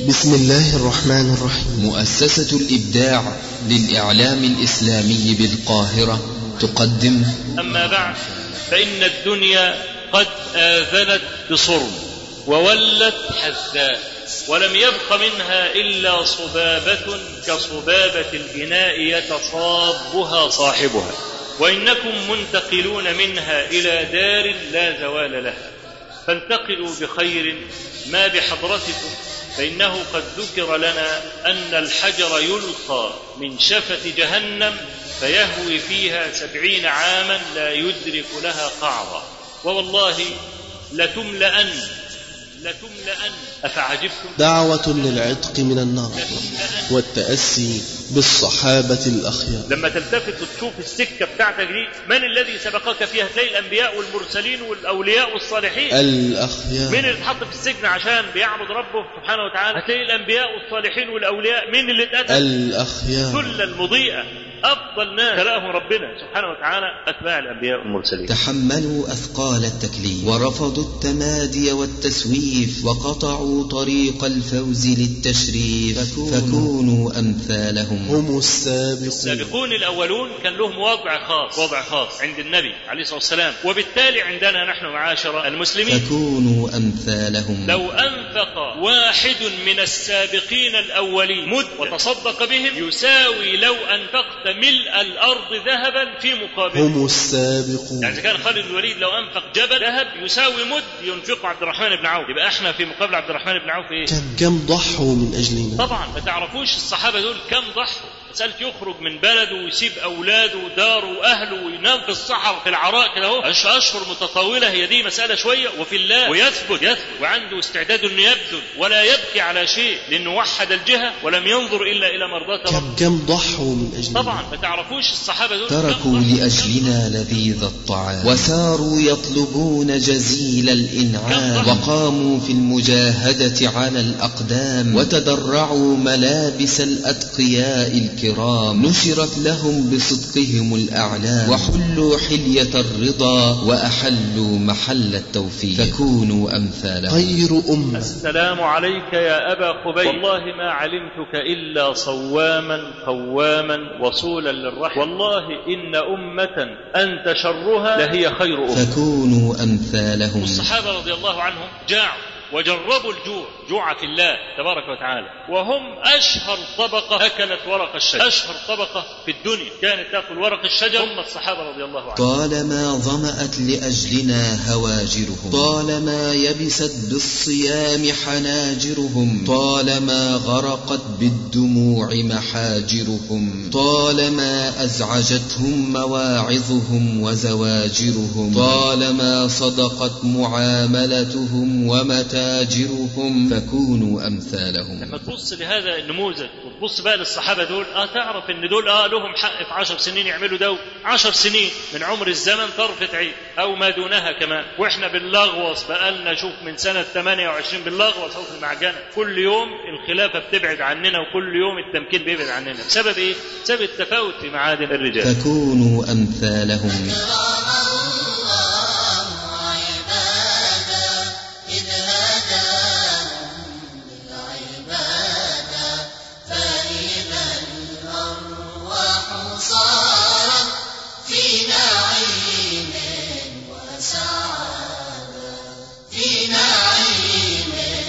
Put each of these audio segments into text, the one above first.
بسم الله الرحمن الرحيم مؤسسة الإبداع للإعلام الإسلامي بالقاهرة تقدم أما بعد فإن الدنيا قد آذنت بصرم وولت حذاء ولم يبق منها إلا صبابة كصبابة الإناء يتصابها صاحبها وإنكم منتقلون منها إلى دار لا زوال لها فانتقلوا بخير ما بحضرتكم فإنه قد ذكر لنا أن الحجر يلقى من شفة جهنم فيهوي فيها سبعين عاما لا يدرك لها قعرا ووالله لتملأن لتملأن أفعجبتم دعوة للعتق من النار والتأسي بالصحابة الأخيار لما تلتفت وتشوف السكة بتاعتك دي من الذي سبقك فيها هتلاقي الأنبياء والمرسلين والأولياء والصالحين الأخيار مين اللي اتحط في السجن عشان بيعبد ربه سبحانه وتعالى هتلاقي الأنبياء والصالحين والأولياء مين اللي اتقتل الأخيار كل المضيئة أفضل ناس خلقهم ربنا سبحانه وتعالى أتباع الأنبياء والمرسلين تحملوا أثقال التكليف ورفضوا التمادي والتسويف وقطعوا طريق الفوز للتشريف فكونوا أمثالهم هم السابقون السابقون الأولون كان لهم وضع خاص وضع خاص عند النبي عليه الصلاة والسلام وبالتالي عندنا نحن معاشر المسلمين فكونوا أمثالهم لو أنفق واحد من السابقين الأولين مد وتصدق بهم يساوي لو أنفقت ملء الأرض ذهبا في مقابله هم السابقون يعني إذا كان خالد بن الوليد لو أنفق جبل ذهب يساوي مد ينفقه عبد الرحمن بن عوف يبقى احنا في مقابل عبد الرحمن بن عوف ايه؟ كم كم ضحوا من أجلنا طبعا ما تعرفوش الصحابة دول كم ضحوا مسألة يخرج من بلده ويسيب أولاده وداره وأهله وينام في الصحراء في العراء كده أهو أش- أشهر متطاولة هي دي مسألة شوية وفي الله ويثبت يثبت وعنده استعداد إنه يبذل ولا يبكي على شيء لأنه وحد الجهة ولم ينظر إلا إلى مرضاة كم ربه كم ضحوا من أجلنا طبعا ما تعرفوش الصحابة دول كم تركوا ضحوا. لأجلنا لذيذ الطعام وساروا يطلبون جزيل الإنعام وقاموا في المجاهدة على الأقدام وتدرعوا ملابس الأتقياء الكرام نشرت لهم بصدقهم الأعلام وحلوا حلية الرضا وأحلوا محل التوفيق فكونوا أمثالهم خير أمة السلام عليك يا أبا قبيل والله ما علمتك إلا صواما قواما وصولا للرحم والله إن أمة أنت شرها لهي خير أمة فكونوا أمثالهم الصحابة رضي الله عنهم جاعوا وجربوا الجوع جوع في الله تبارك وتعالى وهم أشهر طبقة أكلت ورق الشجر أشهر طبقة في الدنيا كانت تأكل ورق الشجر هم الصحابة رضي الله عنهم طالما ظمأت لأجلنا هواجرهم طالما يبست بالصيام حناجرهم طالما غرقت بالدموع محاجرهم طالما أزعجتهم مواعظهم وزواجرهم طالما صدقت معاملتهم ومتاجرهم فكونوا أمثالهم لما تبص لهذا النموذج وتبص بقى للصحابه دول اه تعرف ان دول اه لهم حق في عشر سنين يعملوا ده عشر سنين من عمر الزمن طرفة عين او ما دونها كمان واحنا بنلغوص بقالنا شوف من سنه 28 بنلغوص اهو في المعجنه كل يوم الخلافه بتبعد عننا وكل يوم التمكين بيبعد عننا بسبب ايه؟ بسبب التفاوت في معادن الرجال فكونوا أمثالهم إذ هداهم للعبادة فإذا الأرواح صارت في نعيم وسعادة في نعيم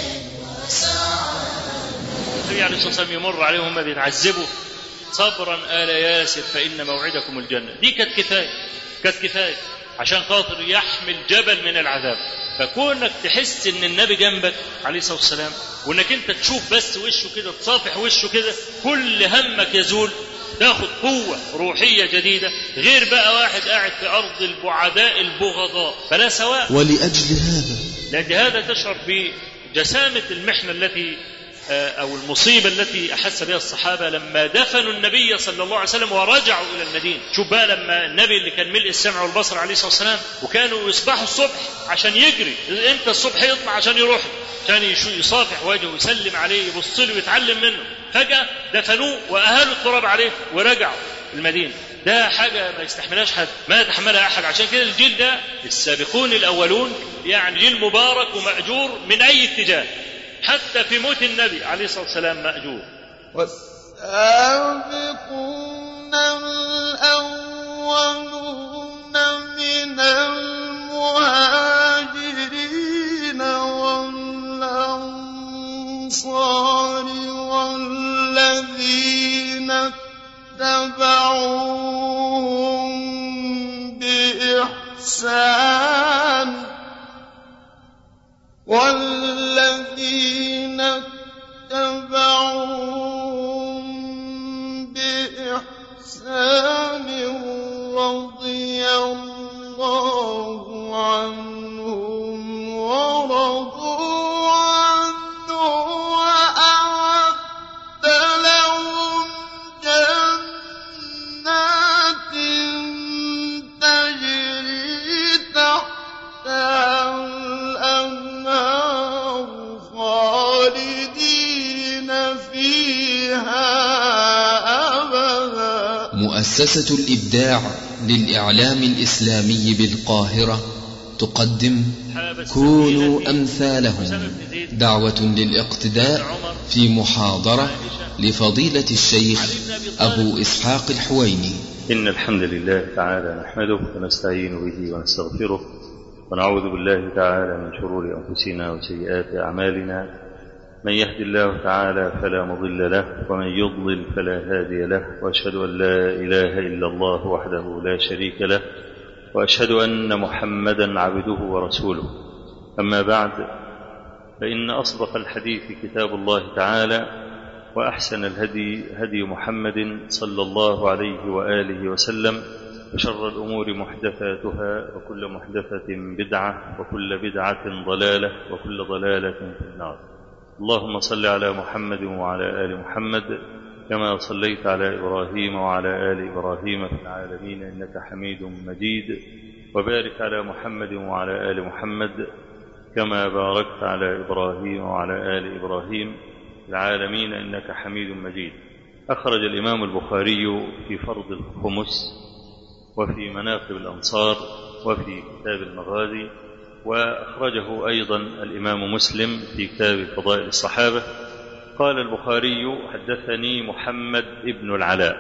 وسعادة النبي عليه الصلاه والسلام يمر عليهم هم بيتعذبوا صبرا آل ياسر فإن موعدكم الجنة دي كانت كفاية كانت كفاية عشان خاطر يحمل جبل من العذاب فكونك تحس ان النبي جنبك عليه الصلاه والسلام وانك انت تشوف بس وشه كده تصافح وشه كده كل همك يزول تاخد قوة روحية جديدة غير بقى واحد قاعد في أرض البعداء البغضاء فلا سواء ولأجل هذا لأجل هذا تشعر بجسامة المحنة التي آه، أو المصيبة التي أحس بها الصحابة لما دفنوا النبي صلى الله عليه وسلم ورجعوا إلى المدينة شوف بقى لما النبي اللي كان ملء السمع والبصر عليه الصلاة والسلام وكانوا يصبحوا الصبح عشان يجري امتى الصبح يطلع عشان يروح عشان يشو- يصافح وجهه ويسلم عليه يبص له ويتعلم منه فجأة دفنوه وأهالوا التراب عليه ورجعوا المدينة ده حاجة ما يستحملهاش حد ما يتحملها أحد عشان كده الجيل ده السابقون الأولون يعني جيل مبارك ومأجور من أي اتجاه حتى في موت النبي عليه الصلاة والسلام مأجور والسابقون الأولون من المهاجرين والأنصار والذين اتبعوهم بإحسان والذين اتبعوهم بإحسان رضي الله عنهم ورضوا عنه وأعد لهم جنات تجري تحتها الأنهار خالدين فيها أبدا مؤسسة الإبداع للإعلام الإسلامي بالقاهرة تقدم كونوا أمثالهم دعوة للاقتداء في محاضرة لفضيلة الشيخ أبو إسحاق الحويني إن الحمد لله تعالى نحمده ونستعين به ونستغفره ونعوذ بالله تعالى من شرور أنفسنا وسيئات أعمالنا من يهد الله تعالى فلا مضل له ومن يضلل فلا هادي له وأشهد أن لا إله إلا الله وحده لا شريك له وأشهد أن محمدا عبده ورسوله أما بعد فإن أصدق الحديث كتاب الله تعالى وأحسن الهدي هدي محمد صلى الله عليه وآله وسلم وشر الأمور محدثاتها وكل محدثة بدعة وكل بدعة ضلالة وكل ضلالة في النار اللهم صل على محمد وعلى آل محمد كما صليت على إبراهيم وعلى آل إبراهيم في العالمين إنك حميد مجيد وبارك على محمد وعلى آل محمد كما باركت على إبراهيم وعلى آل إبراهيم في العالمين إنك حميد مجيد أخرج الإمام البخاري في فرض الخمس وفي مناقب الأنصار وفي كتاب المغازي وأخرجه أيضا الإمام مسلم في كتاب فضائل الصحابة قال البخاري حدثني محمد بن العلاء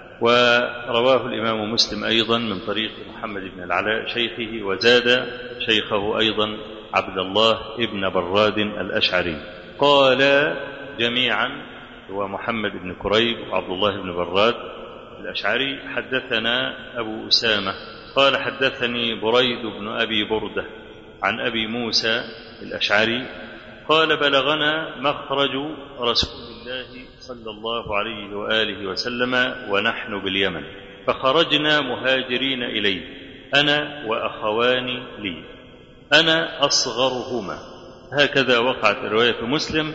ورواه الإمام مسلم أيضا من طريق محمد بن العلاء شيخه وزاد شيخه أيضا عبد الله بن براد الأشعري قال جميعا هو محمد بن كريب وعبد الله بن براد الأشعري حدثنا أبو أسامة قال حدثني بريد بن أبي بردة عن أبي موسى الأشعري قال بلغنا مخرج رسول الله صلى الله عليه وآله وسلم ونحن باليمن فخرجنا مهاجرين إليه أنا وأخوان لي أنا أصغرهما هكذا وقعت رواية مسلم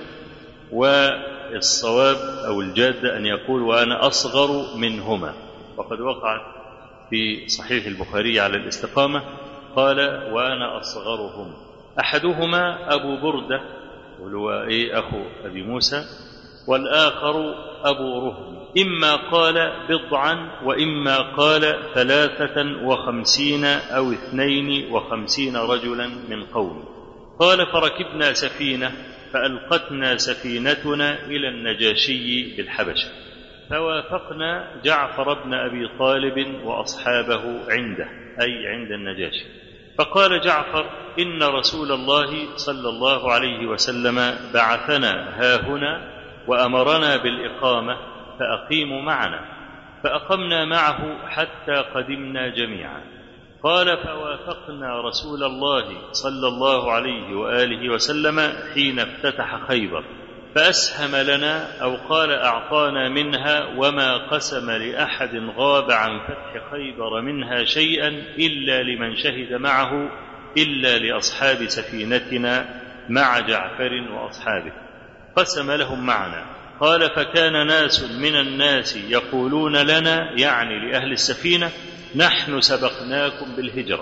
والصواب أو الجادة أن يقول وأنا أصغر منهما وقد وقعت في صحيح البخاري على الاستقامة قال وأنا أصغرهم أحدهما أبو بردة وهو إيه أخو أبي موسى والآخر أبو رهم إما قال بضعا وإما قال ثلاثة وخمسين أو اثنين وخمسين رجلا من قوم قال فركبنا سفينة فألقتنا سفينتنا إلى النجاشي بالحبشة فوافقنا جعفر بن أبي طالب وأصحابه عنده أي عند النجاشي فقال جعفر إن رسول الله صلى الله عليه وسلم بعثنا هاهنا وأمرنا بالإقامة فأقيموا معنا فأقمنا معه حتى قدمنا جميعا قال فوافقنا رسول الله صلى الله عليه وآله وسلم حين افتتح خيبر فأسهم لنا أو قال أعطانا منها وما قسم لأحد غاب عن فتح خيبر منها شيئا إلا لمن شهد معه إلا لأصحاب سفينتنا مع جعفر وأصحابه قسم لهم معنا قال فكان ناس من الناس يقولون لنا يعني لأهل السفينة نحن سبقناكم بالهجرة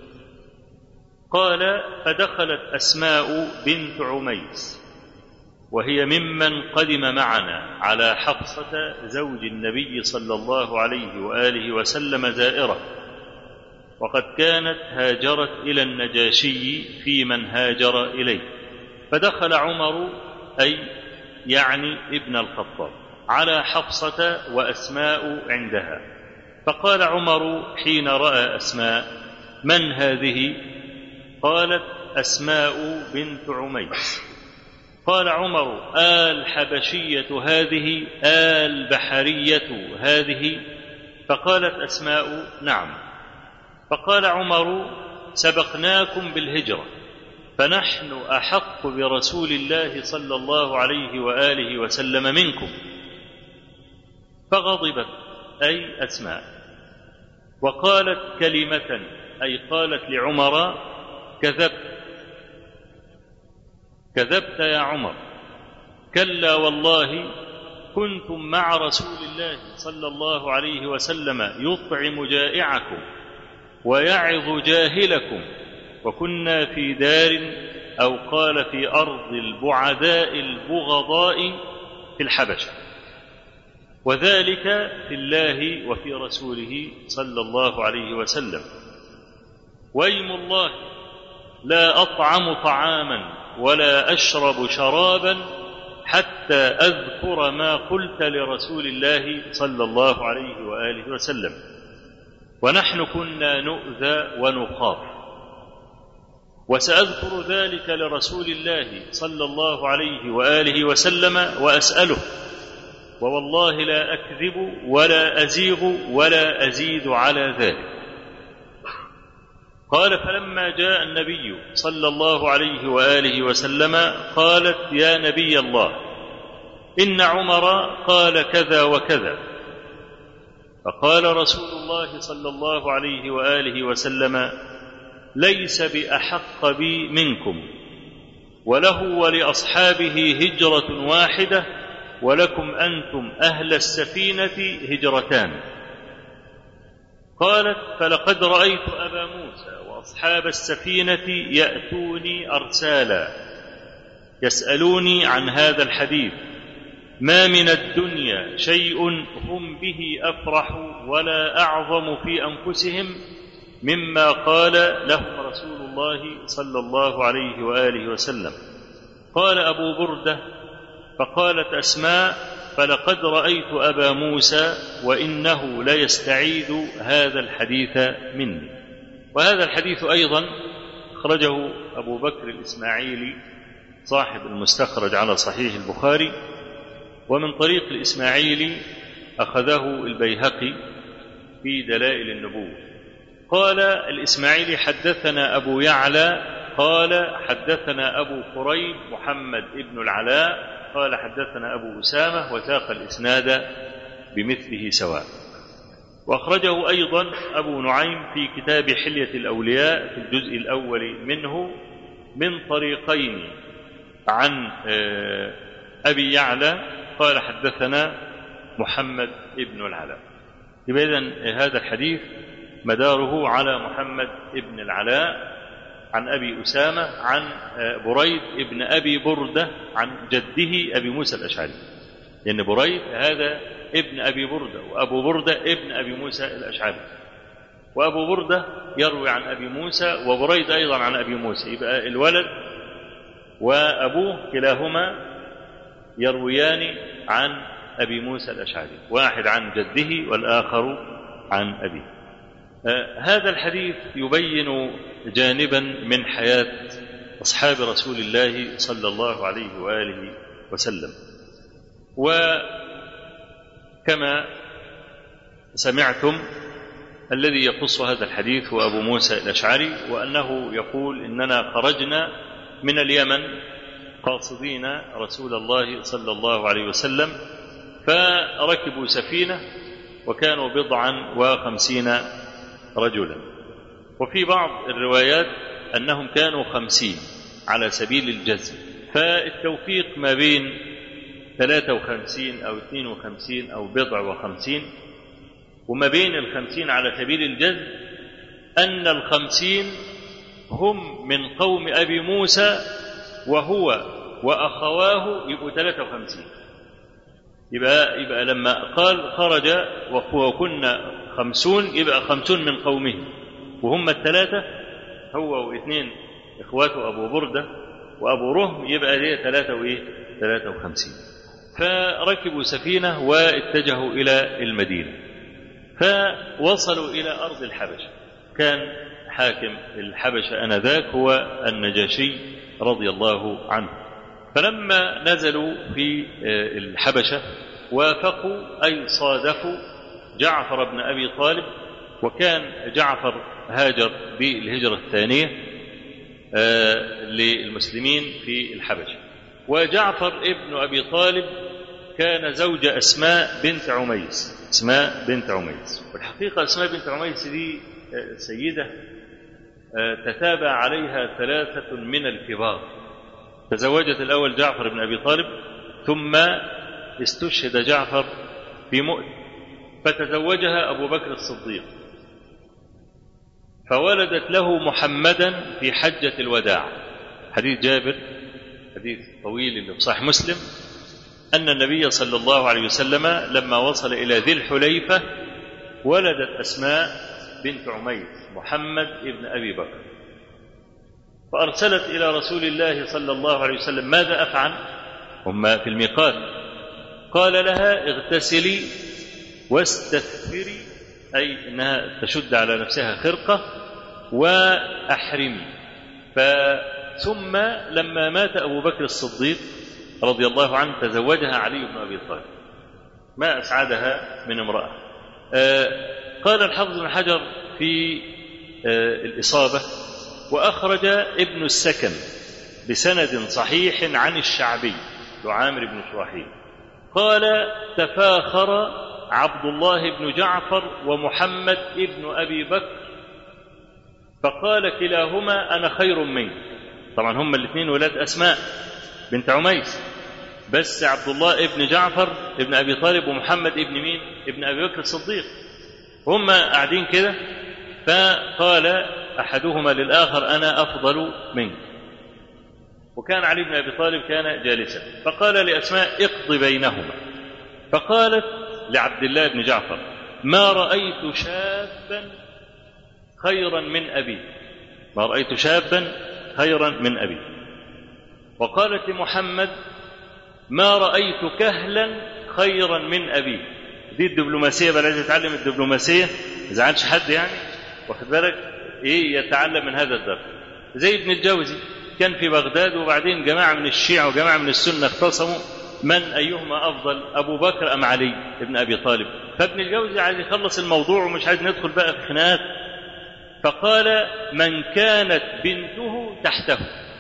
قال فدخلت أسماء بنت عميس وهي ممن قدم معنا على حفصة زوج النبي صلى الله عليه وآله وسلم زائرة وقد كانت هاجرت إلى النجاشي في من هاجر إليه فدخل عمر أي يعني ابن الخطاب على حفصة وأسماء عندها فقال عمر حين رأى أسماء من هذه قالت أسماء بنت عميس قال عمر آل حبشية هذه آل بحرية هذه فقالت أسماء نعم فقال عمر سبقناكم بالهجرة فنحن أحق برسول الله صلى الله عليه وآله وسلم منكم فغضبت أي أسماء وقالت كلمة أي قالت لعمر كذبت كذبت يا عمر كلا والله كنتم مع رسول الله صلى الله عليه وسلم يطعم جائعكم ويعظ جاهلكم وكنا في دار او قال في ارض البعداء البغضاء في الحبشه وذلك في الله وفي رسوله صلى الله عليه وسلم وايم الله لا اطعم طعاما ولا اشرب شرابا حتى اذكر ما قلت لرسول الله صلى الله عليه واله وسلم ونحن كنا نؤذى ونخاف وساذكر ذلك لرسول الله صلى الله عليه واله وسلم واساله ووالله لا اكذب ولا ازيغ ولا ازيد على ذلك قال فلما جاء النبي صلى الله عليه واله وسلم قالت يا نبي الله ان عمر قال كذا وكذا فقال رسول الله صلى الله عليه واله وسلم ليس باحق بي منكم وله ولاصحابه هجره واحده ولكم انتم اهل السفينه هجرتان قالت فلقد رايت ابا موسى واصحاب السفينه ياتوني ارسالا يسالوني عن هذا الحديث ما من الدنيا شيء هم به افرح ولا اعظم في انفسهم مما قال لهم رسول الله صلى الله عليه واله وسلم قال ابو برده فقالت اسماء فلقد رايت ابا موسى وانه ليستعيد هذا الحديث مني وهذا الحديث ايضا اخرجه ابو بكر الاسماعيلي صاحب المستخرج على صحيح البخاري ومن طريق الاسماعيلي اخذه البيهقي في دلائل النبوه قال الاسماعيلي حدثنا ابو يعلى قال حدثنا ابو قريب محمد ابن العلاء قال حدثنا ابو اسامه وساق الاسناد بمثله سواء واخرجه ايضا ابو نعيم في كتاب حليه الاولياء في الجزء الاول منه من طريقين عن ابي يعلى قال حدثنا محمد ابن العلاء يبقى اذا هذا الحديث مداره على محمد ابن العلاء عن ابي اسامه عن بريد ابن ابي برده عن جده ابي موسى الاشعري لان بريد هذا ابن ابي برده وابو برده ابن ابي موسى الاشعري وابو برده يروي عن ابي موسى وبريد ايضا عن ابي موسى يبقى الولد وابوه كلاهما يرويان عن ابي موسى الاشعري واحد عن جده والاخر عن ابيه آه هذا الحديث يبين جانبا من حياه اصحاب رسول الله صلى الله عليه واله وسلم وكما سمعتم الذي يقص هذا الحديث هو ابو موسى الاشعري وانه يقول اننا خرجنا من اليمن قاصدين رسول الله صلى الله عليه وسلم فركبوا سفينه وكانوا بضعا وخمسين رجلا وفي بعض الروايات أنهم كانوا خمسين على سبيل الجزم فالتوفيق ما بين ثلاثة وخمسين أو اثنين وخمسين أو بضع وخمسين وما بين الخمسين على سبيل الجزم أن الخمسين هم من قوم أبي موسى وهو وأخواه يبقوا ثلاثة وخمسين يبقى, يبقى لما قال خرج وكنا خمسون يبقى خمسون من قومه وهم الثلاثة هو واثنين إخواته أبو بردة وأبو رهم يبقى ليه ثلاثة وإيه 53 فركبوا سفينة واتجهوا إلى المدينة فوصلوا إلى أرض الحبشة كان حاكم الحبشة آنذاك هو النجاشي رضي الله عنه فلما نزلوا في الحبشة وافقوا أي صادفوا جعفر بن أبي طالب وكان جعفر هاجر بالهجرة الثانية للمسلمين في الحبشة وجعفر ابن أبي طالب كان زوج أسماء بنت عميس أسماء بنت عميس والحقيقة أسماء بنت عميس دي سيدة تتابع عليها ثلاثة من الكبار تزوجت الأول جعفر بن أبي طالب ثم استشهد جعفر في مؤت فتزوجها أبو بكر الصديق فولدت له محمدا في حجة الوداع حديث جابر حديث طويل اللي في صحيح مسلم أن النبي صلى الله عليه وسلم لما وصل إلى ذي الحليفة ولدت أسماء بنت عميس محمد ابن أبي بكر فأرسلت إلى رسول الله صلى الله عليه وسلم ماذا أفعل هم في الميقات قال لها اغتسلي واستثفري أي أنها تشد على نفسها خرقة وأحرمي ثم لما مات أبو بكر الصديق رضي الله عنه تزوجها علي بن أبي طالب ما أسعدها من امرأة قال الحافظ بن حجر في الإصابة وأخرج ابن السكن بسند صحيح عن الشعبي لعامر بن شراحيل قال تفاخر عبد الله بن جعفر ومحمد ابن أبي بكر فقال كلاهما أنا خير منك طبعا هم الاثنين ولاد أسماء بنت عميس بس عبد الله ابن جعفر ابن أبي طالب ومحمد ابن مين ابن أبي بكر الصديق هم قاعدين كده فقال أحدهما للآخر أنا أفضل منك وكان علي بن أبي طالب كان جالسا فقال لأسماء اقض بينهما فقالت لعبد الله بن جعفر ما رأيت شابا خيرا من أبي ما رأيت شابا خيرا من أبي وقالت لمحمد ما رأيت كهلا خيرا من أبي دي الدبلوماسية بقى لازم يتعلم الدبلوماسية ما يزعلش حد يعني واخد بالك ايه يتعلم من هذا الدرس زي ابن الجوزي كان في بغداد وبعدين جماعة من الشيعة وجماعة من السنة اختصموا من أيهما أفضل أبو بكر أم علي ابن أبي طالب فابن الجوزي عايز يخلص الموضوع ومش عايز ندخل بقى في خناقات فقال من كانت بنته تحته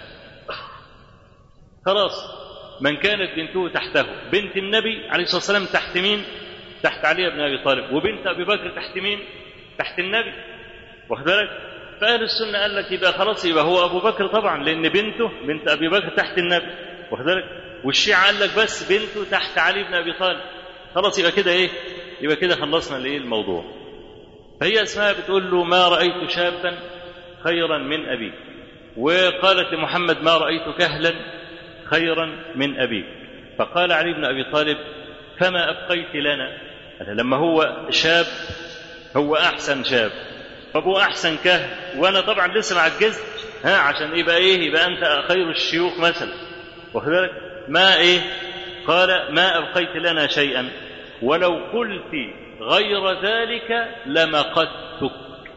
خلاص من كانت بنته تحته بنت النبي عليه الصلاة والسلام تحت مين تحت علي بن أبي طالب وبنت أبي بكر تحت مين تحت النبي واخد بالك فأهل السنة قال لك يبقى خلاص يبقى هو أبو بكر طبعا لأن بنته بنت أبي بكر تحت النبي واخد بالك والشيعة قال لك بس بنته تحت علي بن أبي طالب خلاص يبقى كده إيه يبقى كده خلصنا الإيه الموضوع فهي اسمها بتقول له ما رأيت شابا خيرا من أبيك وقالت لمحمد ما رأيت كهلا خيرا من أبيك فقال علي بن أبي طالب فما أبقيت لنا لما هو شاب هو أحسن شاب طب هو أحسن كهل وأنا طبعا لسه ما عجزت ها عشان يبقى إيه يبقى أنت خير الشيوخ مثلا واخد بالك ما إيه قال ما أبقيت لنا شيئا ولو قلت غير ذلك لمقتك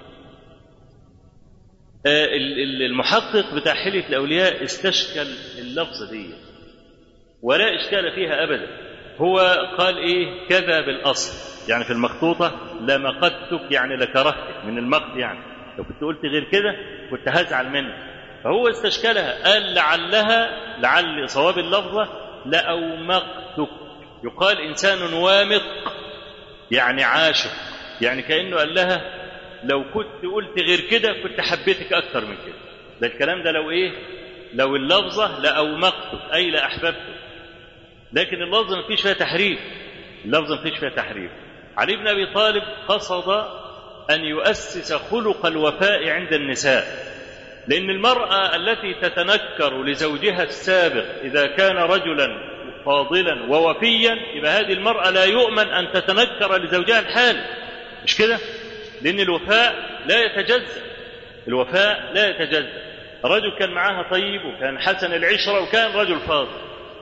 المحقق بتاع حلية الأولياء استشكل اللفظة دي ولا إشكال فيها أبدا هو قال إيه كذا بالأصل يعني في المخطوطة لمقتك يعني لكرهتك من المقت يعني لو كنت قلت غير كده كنت هزعل منك فهو استشكلها قال لعلها لعل صواب اللفظة لأومقتك يقال إنسان وامق يعني عاشق يعني كأنه قال لها لو كنت قلت غير كده كنت حبيتك أكثر من كده ده الكلام ده لو إيه لو اللفظة لأومقتك أي لأحببتك لكن اللفظة ما فيش فيها تحريف اللفظة ما فيش فيها تحريف علي بن أبي طالب قصد أن يؤسس خلق الوفاء عند النساء لأن المرأة التي تتنكر لزوجها السابق إذا كان رجلا فاضلا ووفيا يبقى هذه المرأة لا يؤمن أن تتنكر لزوجها الحالي مش كده؟ لأن الوفاء لا يتجزأ الوفاء لا يتجزأ رجل كان معاها طيب وكان حسن العشرة وكان رجل فاضل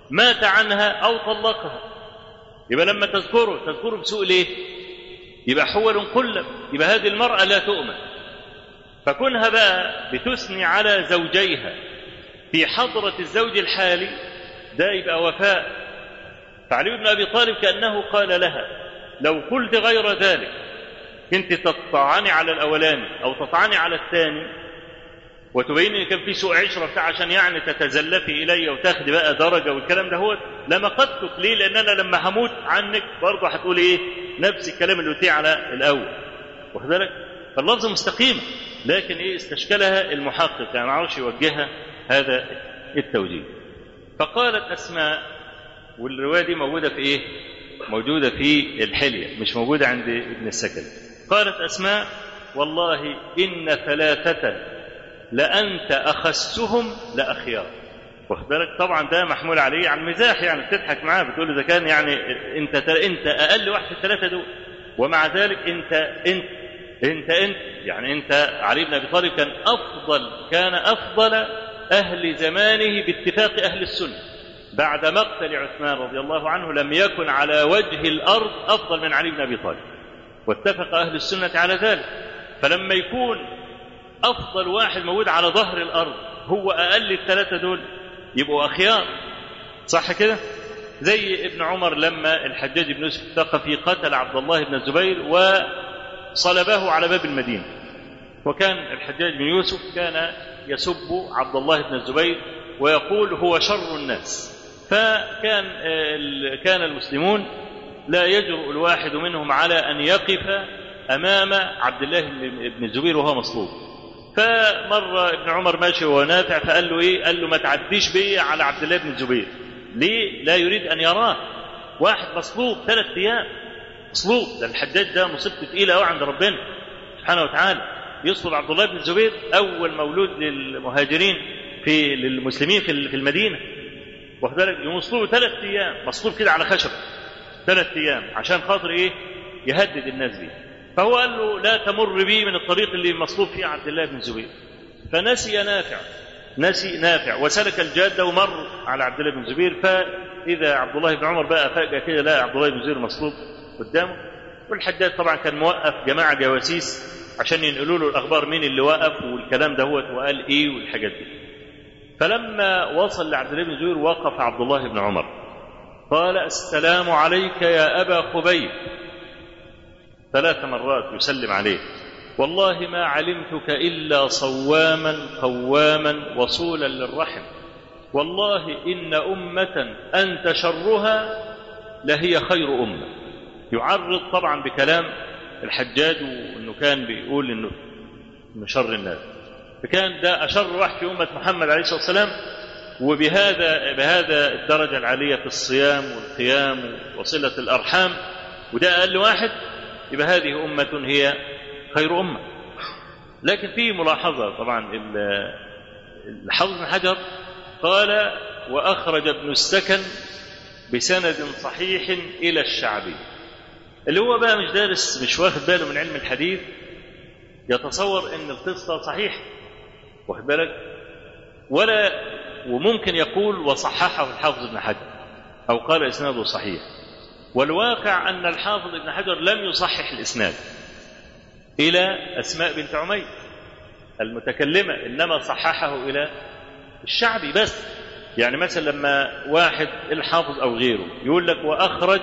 مات عنها أو طلقها يبقى لما تذكره تذكره بسوء ليه يبقى حول قلب يبقى هذه المرأة لا تؤمن فكونها بقى بتثني على زوجيها في حضرة الزوج الحالي ده يبقى وفاء فعلي بن أبي طالب كأنه قال لها لو قلت غير ذلك كنت تطعني على الأولاني أو تطعني على الثاني وتبين ان كان في سوء عشره بتاع عشان يعني تتزلفي الي وتاخدي بقى درجه والكلام ده هو لما قدتك ليه؟ لان انا لما هموت عنك برضه هتقولي ايه؟ نفس الكلام اللي قلتيه على الاول. واخد بالك؟ فاللفظ مستقيمه لكن ايه استشكلها المحقق يعني ما عرفش يوجهها هذا التوجيه. فقالت اسماء والروايه دي موجوده في ايه؟ موجوده في الحليه مش موجوده عند ابن السكن. قالت اسماء والله ان ثلاثه لأنت أخسهم لأخيار واخد بالك طبعا ده محمول عليه على المزاح يعني بتضحك معاه بتقول اذا كان يعني انت انت اقل واحد في الثلاثه دول ومع ذلك انت انت انت انت يعني انت علي بن ابي طالب كان افضل كان افضل اهل زمانه باتفاق اهل السنه بعد مقتل عثمان رضي الله عنه لم يكن على وجه الارض افضل من علي بن ابي طالب واتفق اهل السنه على ذلك فلما يكون افضل واحد موجود على ظهر الارض هو اقل الثلاثه دول يبقوا اخيار صح كده زي ابن عمر لما الحجاج بن يوسف الثقفي قتل عبد الله بن الزبير وصلبه على باب المدينه وكان الحجاج بن يوسف كان يسب عبد الله بن الزبير ويقول هو شر الناس فكان كان المسلمون لا يجرؤ الواحد منهم على ان يقف امام عبد الله بن الزبير وهو مصلوب فمر ابن عمر ماشي وهو نافع فقال له ايه؟ قال له ما تعديش بيا على عبد الله بن الزبير. ليه؟ لا يريد ان يراه. واحد مصلوب ثلاث ايام. مصلوب ده الحجاج ده مصيبته ثقيله قوي عند ربنا سبحانه وتعالى. يصلب عبد الله بن الزبير اول مولود للمهاجرين في للمسلمين في في المدينه. واخد بالك؟ يمصلوه ثلاث ايام، مصلوب كده على خشب. ثلاث ايام عشان خاطر ايه؟ يهدد الناس دي. فهو قال له لا تمر بي من الطريق اللي مصلوب فيه عبد الله بن الزبير فنسي نافع نسي نافع وسلك الجاده ومر على عبد الله بن الزبير فاذا عبد الله بن عمر بقى فجاه كده لا عبد الله بن الزبير مصلوب قدامه والحداد طبعا كان موقف جماعه جواسيس عشان ينقلوا له الاخبار مين اللي وقف والكلام دهوت وقال ايه والحاجات دي فلما وصل لعبد الله بن الزبير وقف عبد الله بن عمر قال السلام عليك يا ابا خبيب ثلاث مرات يسلم عليه والله ما علمتك الا صواما قواما وصولا للرحم والله ان امه انت شرها لهي خير امه يعرض طبعا بكلام الحجاج وانه كان بيقول انه من شر الناس فكان ده اشر واحد في امه محمد عليه الصلاه والسلام وبهذا بهذا الدرجه العاليه في الصيام والقيام وصله الارحام وده اقل واحد يبقى هذه أمة هي خير أمة لكن في ملاحظة طبعا الحافظ بن حجر قال وأخرج ابن السكن بسند صحيح إلى الشعبي اللي هو بقى مش دارس مش واخد باله من علم الحديث يتصور ان القصة صحيحة واخد بالك ولا وممكن يقول وصححه الحافظ ابن حجر أو قال إسناده صحيح والواقع أن الحافظ ابن حجر لم يصحح الإسناد إلى أسماء بنت عمير المتكلمة إنما صححه إلى الشعبي بس يعني مثلا لما واحد الحافظ أو غيره يقول لك وأخرج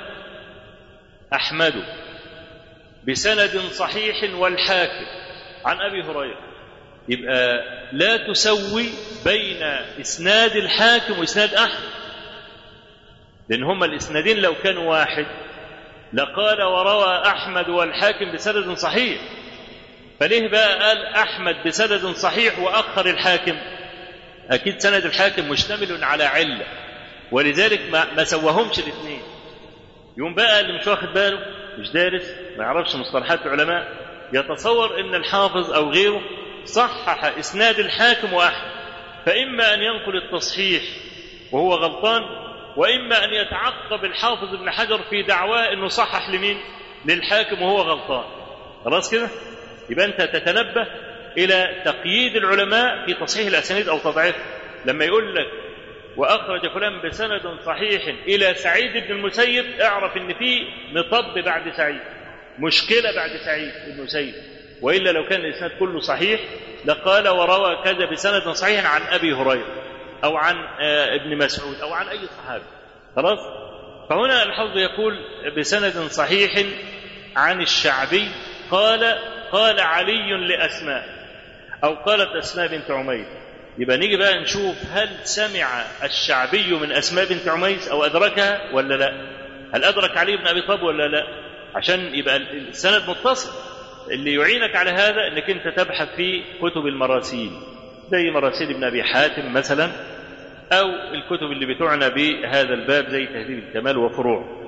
أحمد بسند صحيح والحاكم عن أبي هريرة يبقى لا تسوي بين إسناد الحاكم وإسناد أحمد لأن هما الإسنادين لو كانوا واحد لقال وروى أحمد والحاكم بسند صحيح فليه بقى قال أحمد بسند صحيح وأخر الحاكم أكيد سند الحاكم مشتمل على علة ولذلك ما, ما سواهمش الاثنين يوم بقى اللي مش واخد باله مش دارس ما يعرفش مصطلحات العلماء يتصور ان الحافظ او غيره صحح اسناد الحاكم واحد فاما ان ينقل التصحيح وهو غلطان واما ان يتعقب الحافظ ابن حجر في دعواه انه صحح لمين للحاكم وهو غلطان خلاص كده يبقى انت تتنبه الى تقييد العلماء في تصحيح الاسانيد او تضعيفها لما يقول لك واخرج فلان بسند صحيح الى سعيد بن المسيب اعرف ان في مطب بعد سعيد مشكله بعد سعيد بن المسيب والا لو كان الاسناد كله صحيح لقال وروى كذا بسند صحيح عن ابي هريره او عن آه، ابن مسعود او عن اي صحابي خلاص فهنا الحوض يقول بسند صحيح عن الشعبي قال قال علي لاسماء او قالت اسماء بنت عمير يبقى نيجي بقى نشوف هل سمع الشعبي من اسماء بنت عميس او ادركها ولا لا هل ادرك علي بن ابي طالب ولا لا عشان يبقى السند متصل اللي يعينك على هذا انك انت تبحث في كتب المراسيل زي مراسيل ابن ابي حاتم مثلا او الكتب اللي بتعنى بهذا الباب زي تهذيب الكمال وفروعه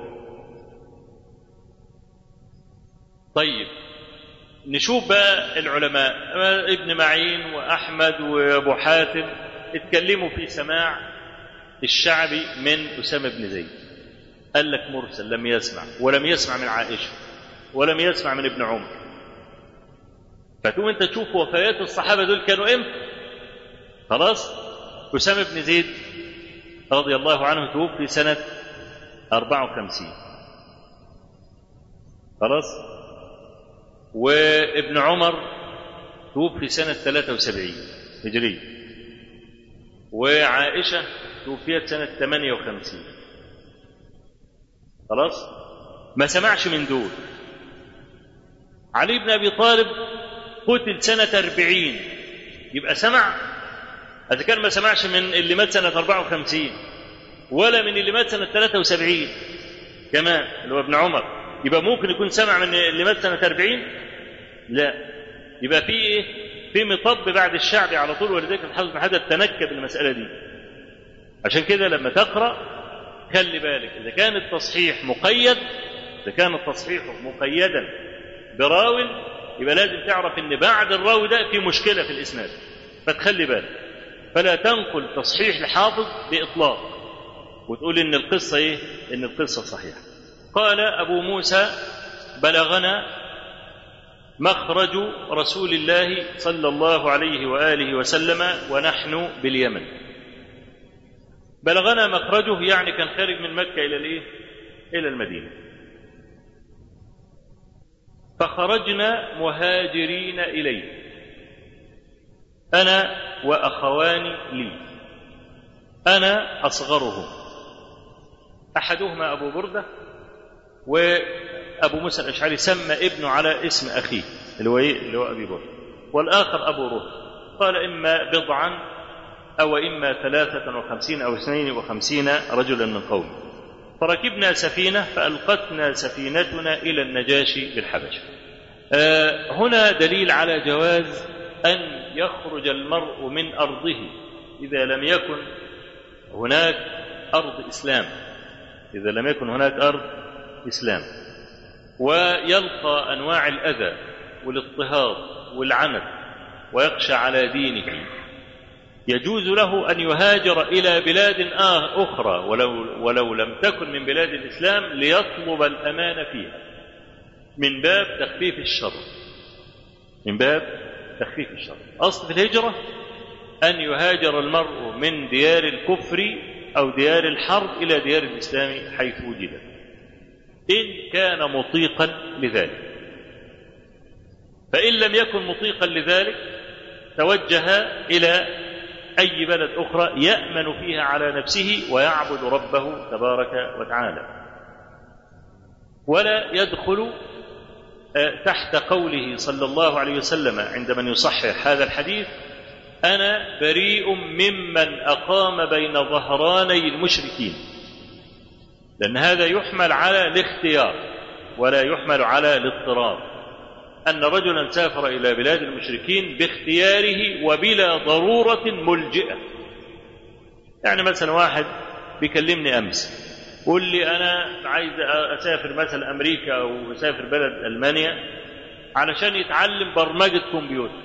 طيب نشوف بقى العلماء ابن معين واحمد وابو حاتم اتكلموا في سماع الشعبي من اسامه بن زيد قال لك مرسل لم يسمع ولم يسمع من عائشه ولم يسمع من ابن عمر فتقوم انت تشوف وفيات الصحابه دول كانوا امتى خلاص اسامه بن زيد رضي الله عنه توفي سنه 54 خلاص وابن عمر توفي سنة 73 هجرية وعائشة توفيت سنة 58 خلاص ما سمعش من دول علي بن أبي طالب قتل سنة 40 يبقى سمع إذا كان ما سمعش من اللي مات سنة 54 ولا من اللي مات سنة 73 كمان اللي هو ابن عمر يبقى ممكن يكون سمع من اللي مات سنة 40 لا يبقى في ايه في مطب بعد الشعب على طول ولذلك الحافظ بن حجر تنكب المسألة دي عشان كده لما تقرأ خلي بالك إذا كان التصحيح مقيد إذا كان التصحيح مقيدا براو يبقى لازم تعرف إن بعد الراوي ده في مشكلة في الإسناد فتخلي بالك فلا تنقل تصحيح لحافظ بإطلاق وتقول إن القصة إيه؟ إن القصة صحيحة قال أبو موسى بلغنا مخرج رسول الله صلى الله عليه واله وسلم ونحن باليمن بلغنا مخرجه يعني كان خارج من مكه الى الايه الى المدينه فخرجنا مهاجرين اليه انا واخوان لي انا اصغرهم احدهما ابو برده وابو موسى الاشعري سمى ابنه على اسم اخيه اللي هو ايه اللي هو ابي بكر والاخر ابو روح قال اما بضعا او اما ثلاثه وخمسين او اثنين وخمسين رجلا من قومه فركبنا سفينه فالقتنا سفينتنا الى النجاشي بالحبشه آه هنا دليل على جواز ان يخرج المرء من ارضه اذا لم يكن هناك ارض اسلام اذا لم يكن هناك ارض اسلام ويلقى انواع الاذى والاضطهاد والعنت ويخشى على دينه يجوز له ان يهاجر الى بلاد آه اخرى ولو ولو لم تكن من بلاد الاسلام ليطلب الامان فيها من باب تخفيف الشر من باب تخفيف الشر اصل في الهجره ان يهاجر المرء من ديار الكفر او ديار الحرب الى ديار الاسلام حيث وجدت إن كان مطيقا لذلك فإن لم يكن مطيقا لذلك توجه إلى أي بلد أخرى يأمن فيها على نفسه ويعبد ربه تبارك وتعالى ولا يدخل تحت قوله صلى الله عليه وسلم عند من يصحح هذا الحديث أنا بريء ممن أقام بين ظهراني المشركين لأن هذا يحمل على الاختيار ولا يحمل على الاضطرار أن رجلا سافر إلى بلاد المشركين باختياره وبلا ضرورة ملجئة يعني مثلا واحد بيكلمني أمس قول لي أنا عايز أسافر مثلا أمريكا أو أسافر بلد ألمانيا علشان يتعلم برمجة كمبيوتر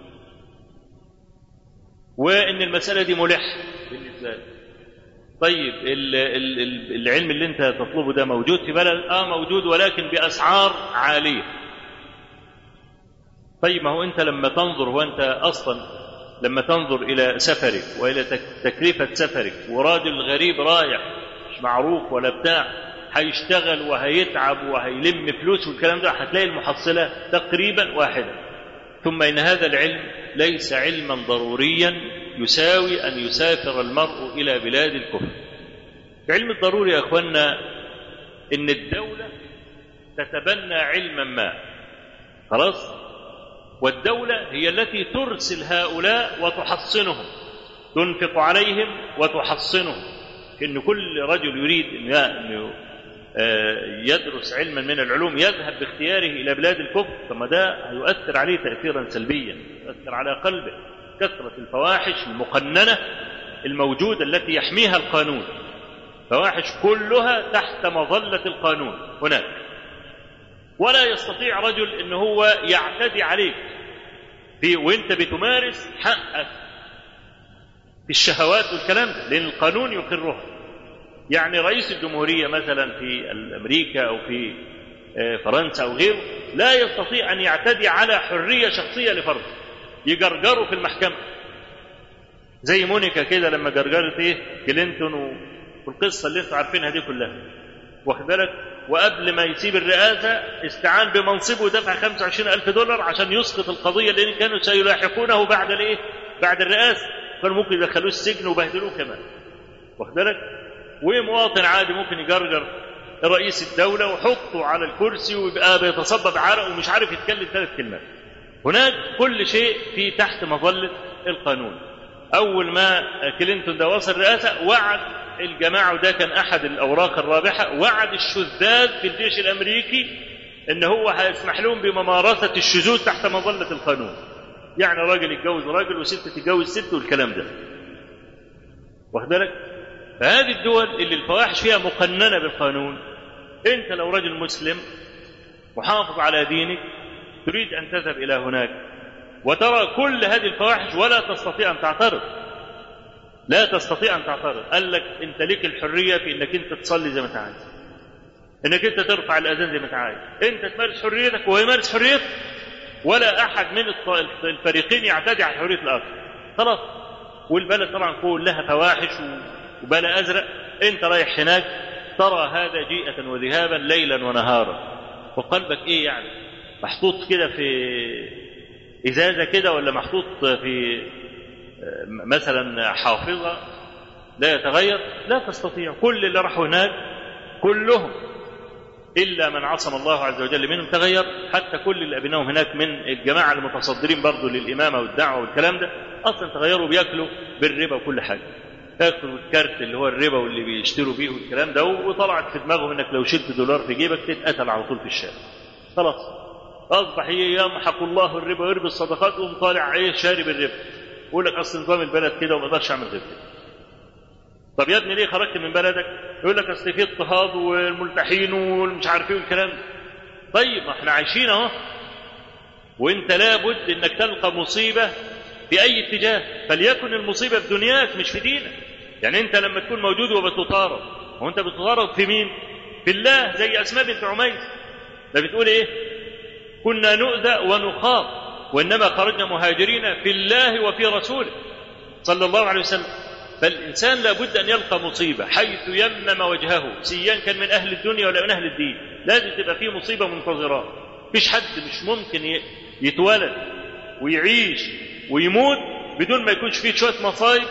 وإن المسألة دي ملحة بالنسبة لي طيب العلم اللي انت تطلبه ده موجود في بلد اه موجود ولكن باسعار عاليه طيب ما هو انت لما تنظر وانت اصلا لما تنظر إلى سفرك وإلى تك- تكلفة سفرك وراجل غريب رايح مش معروف ولا بتاع هيشتغل وهيتعب وهيلم فلوس والكلام ده هتلاقي المحصلة تقريبا واحدة ثم إن هذا العلم ليس علما ضروريا يساوي أن يسافر المرء إلى بلاد الكفر العلم الضروري يا أخوانا إن الدولة تتبنى علما ما خلاص والدولة هي التي ترسل هؤلاء وتحصنهم تنفق عليهم وتحصنهم إن كل رجل يريد إنه إنه، آه، يدرس علما من العلوم يذهب باختياره إلى بلاد الكفر ثم ده هيؤثر عليه تأثيرا سلبيا يؤثر على قلبه كثرة الفواحش المقننة الموجودة التي يحميها القانون فواحش كلها تحت مظلة القانون هناك ولا يستطيع رجل ان هو يعتدي عليك في وانت بتمارس حقك في الشهوات والكلام ده لان القانون يقرها يعني رئيس الجمهورية مثلا في أمريكا أو في آه، فرنسا أو غيره لا يستطيع أن يعتدي على حرية شخصية لفرد يجرجره في المحكمة زي مونيكا كده لما جرجرت ايه كلينتون و- والقصة اللي انتوا عارفينها دي كلها واخد بالك وقبل ما يسيب الرئاسة استعان بمنصبه ودفع 25 ألف دولار عشان يسقط القضية لأن كانوا سيلاحقونه بعد الإيه؟ بعد الرئاسة كانوا ممكن يدخلوه السجن وبهدلوه كمان واخد بالك ومواطن عادي ممكن يجرجر رئيس الدولة وحطه على الكرسي ويبقى بيتصبب عرق ومش عارف يتكلم ثلاث كلمات هناك كل شيء في تحت مظلة القانون أول ما كلينتون ده وصل الرئاسة وعد الجماعة وده كان أحد الأوراق الرابحة وعد الشذاذ في الجيش الأمريكي إن هو هيسمح لهم بممارسة الشذوذ تحت مظلة القانون يعني راجل يتجوز راجل وست تتجوز ست والكلام ده واخد بالك فهذه الدول اللي الفواحش فيها مقننة بالقانون أنت لو رجل مسلم محافظ على دينك تريد أن تذهب إلى هناك وترى كل هذه الفواحش ولا تستطيع أن تعترض لا تستطيع أن تعترض قال لك أنت لك الحرية في أنك أنت تصلي زي ما أنت عايز أنك أنت ترفع الأذان زي ما أنت عايز أنت تمارس حريتك وهو يمارس حريته ولا أحد من الط- الفريقين يعتدي على حرية الآخر خلاص والبلد طبعا كلها فواحش وبلا أزرق أنت رايح هناك ترى هذا جيئة وذهابا ليلا ونهارا وقلبك إيه يعني محطوط كده في إزازة كده ولا محطوط في آه، مثلا حافظة لا يتغير لا تستطيع كل اللي راحوا هناك كلهم إلا من عصم الله عز وجل منهم تغير حتى كل اللي قابلناهم هناك من الجماعة المتصدرين برضه للإمامة والدعوة والكلام ده أصلا تغيروا بياكلوا بالربا وكل حاجة ياكلوا الكارت اللي هو الربا واللي بيشتروا بيه والكلام ده وطلعت في دماغهم انك لو شلت دولار في جيبك تتقتل على طول في الشارع خلاص اصبح يمحق الله الربا ويربي الصدقات وقوم طالع ايه شارب الربا يقول لك اصل نظام البلد كده وما اقدرش اعمل غير كده طب يا ابني ليه خرجت من بلدك؟ يقول لك اصل في اضطهاد والملتحين والمش عارف ايه والكلام ده. طيب ما احنا عايشين اهو وانت لابد انك تلقى مصيبه في اي اتجاه فليكن المصيبه في دنياك مش في دينك يعني انت لما تكون موجود وبتطارد هو انت بتطارد في مين؟ في الله زي اسماء بنت عميس ده بتقول ايه؟ كنا نؤذى ونخاض وانما خرجنا مهاجرين في الله وفي رسوله صلى الله عليه وسلم فالإنسان لابد أن يلقى مصيبة حيث يمم وجهه سيان كان من أهل الدنيا ولا من أهل الدين لازم تبقى فيه مصيبة منتظرة مفيش حد مش ممكن ي- يتولد ويعيش ويموت بدون ما يكونش فيه شوية مصايب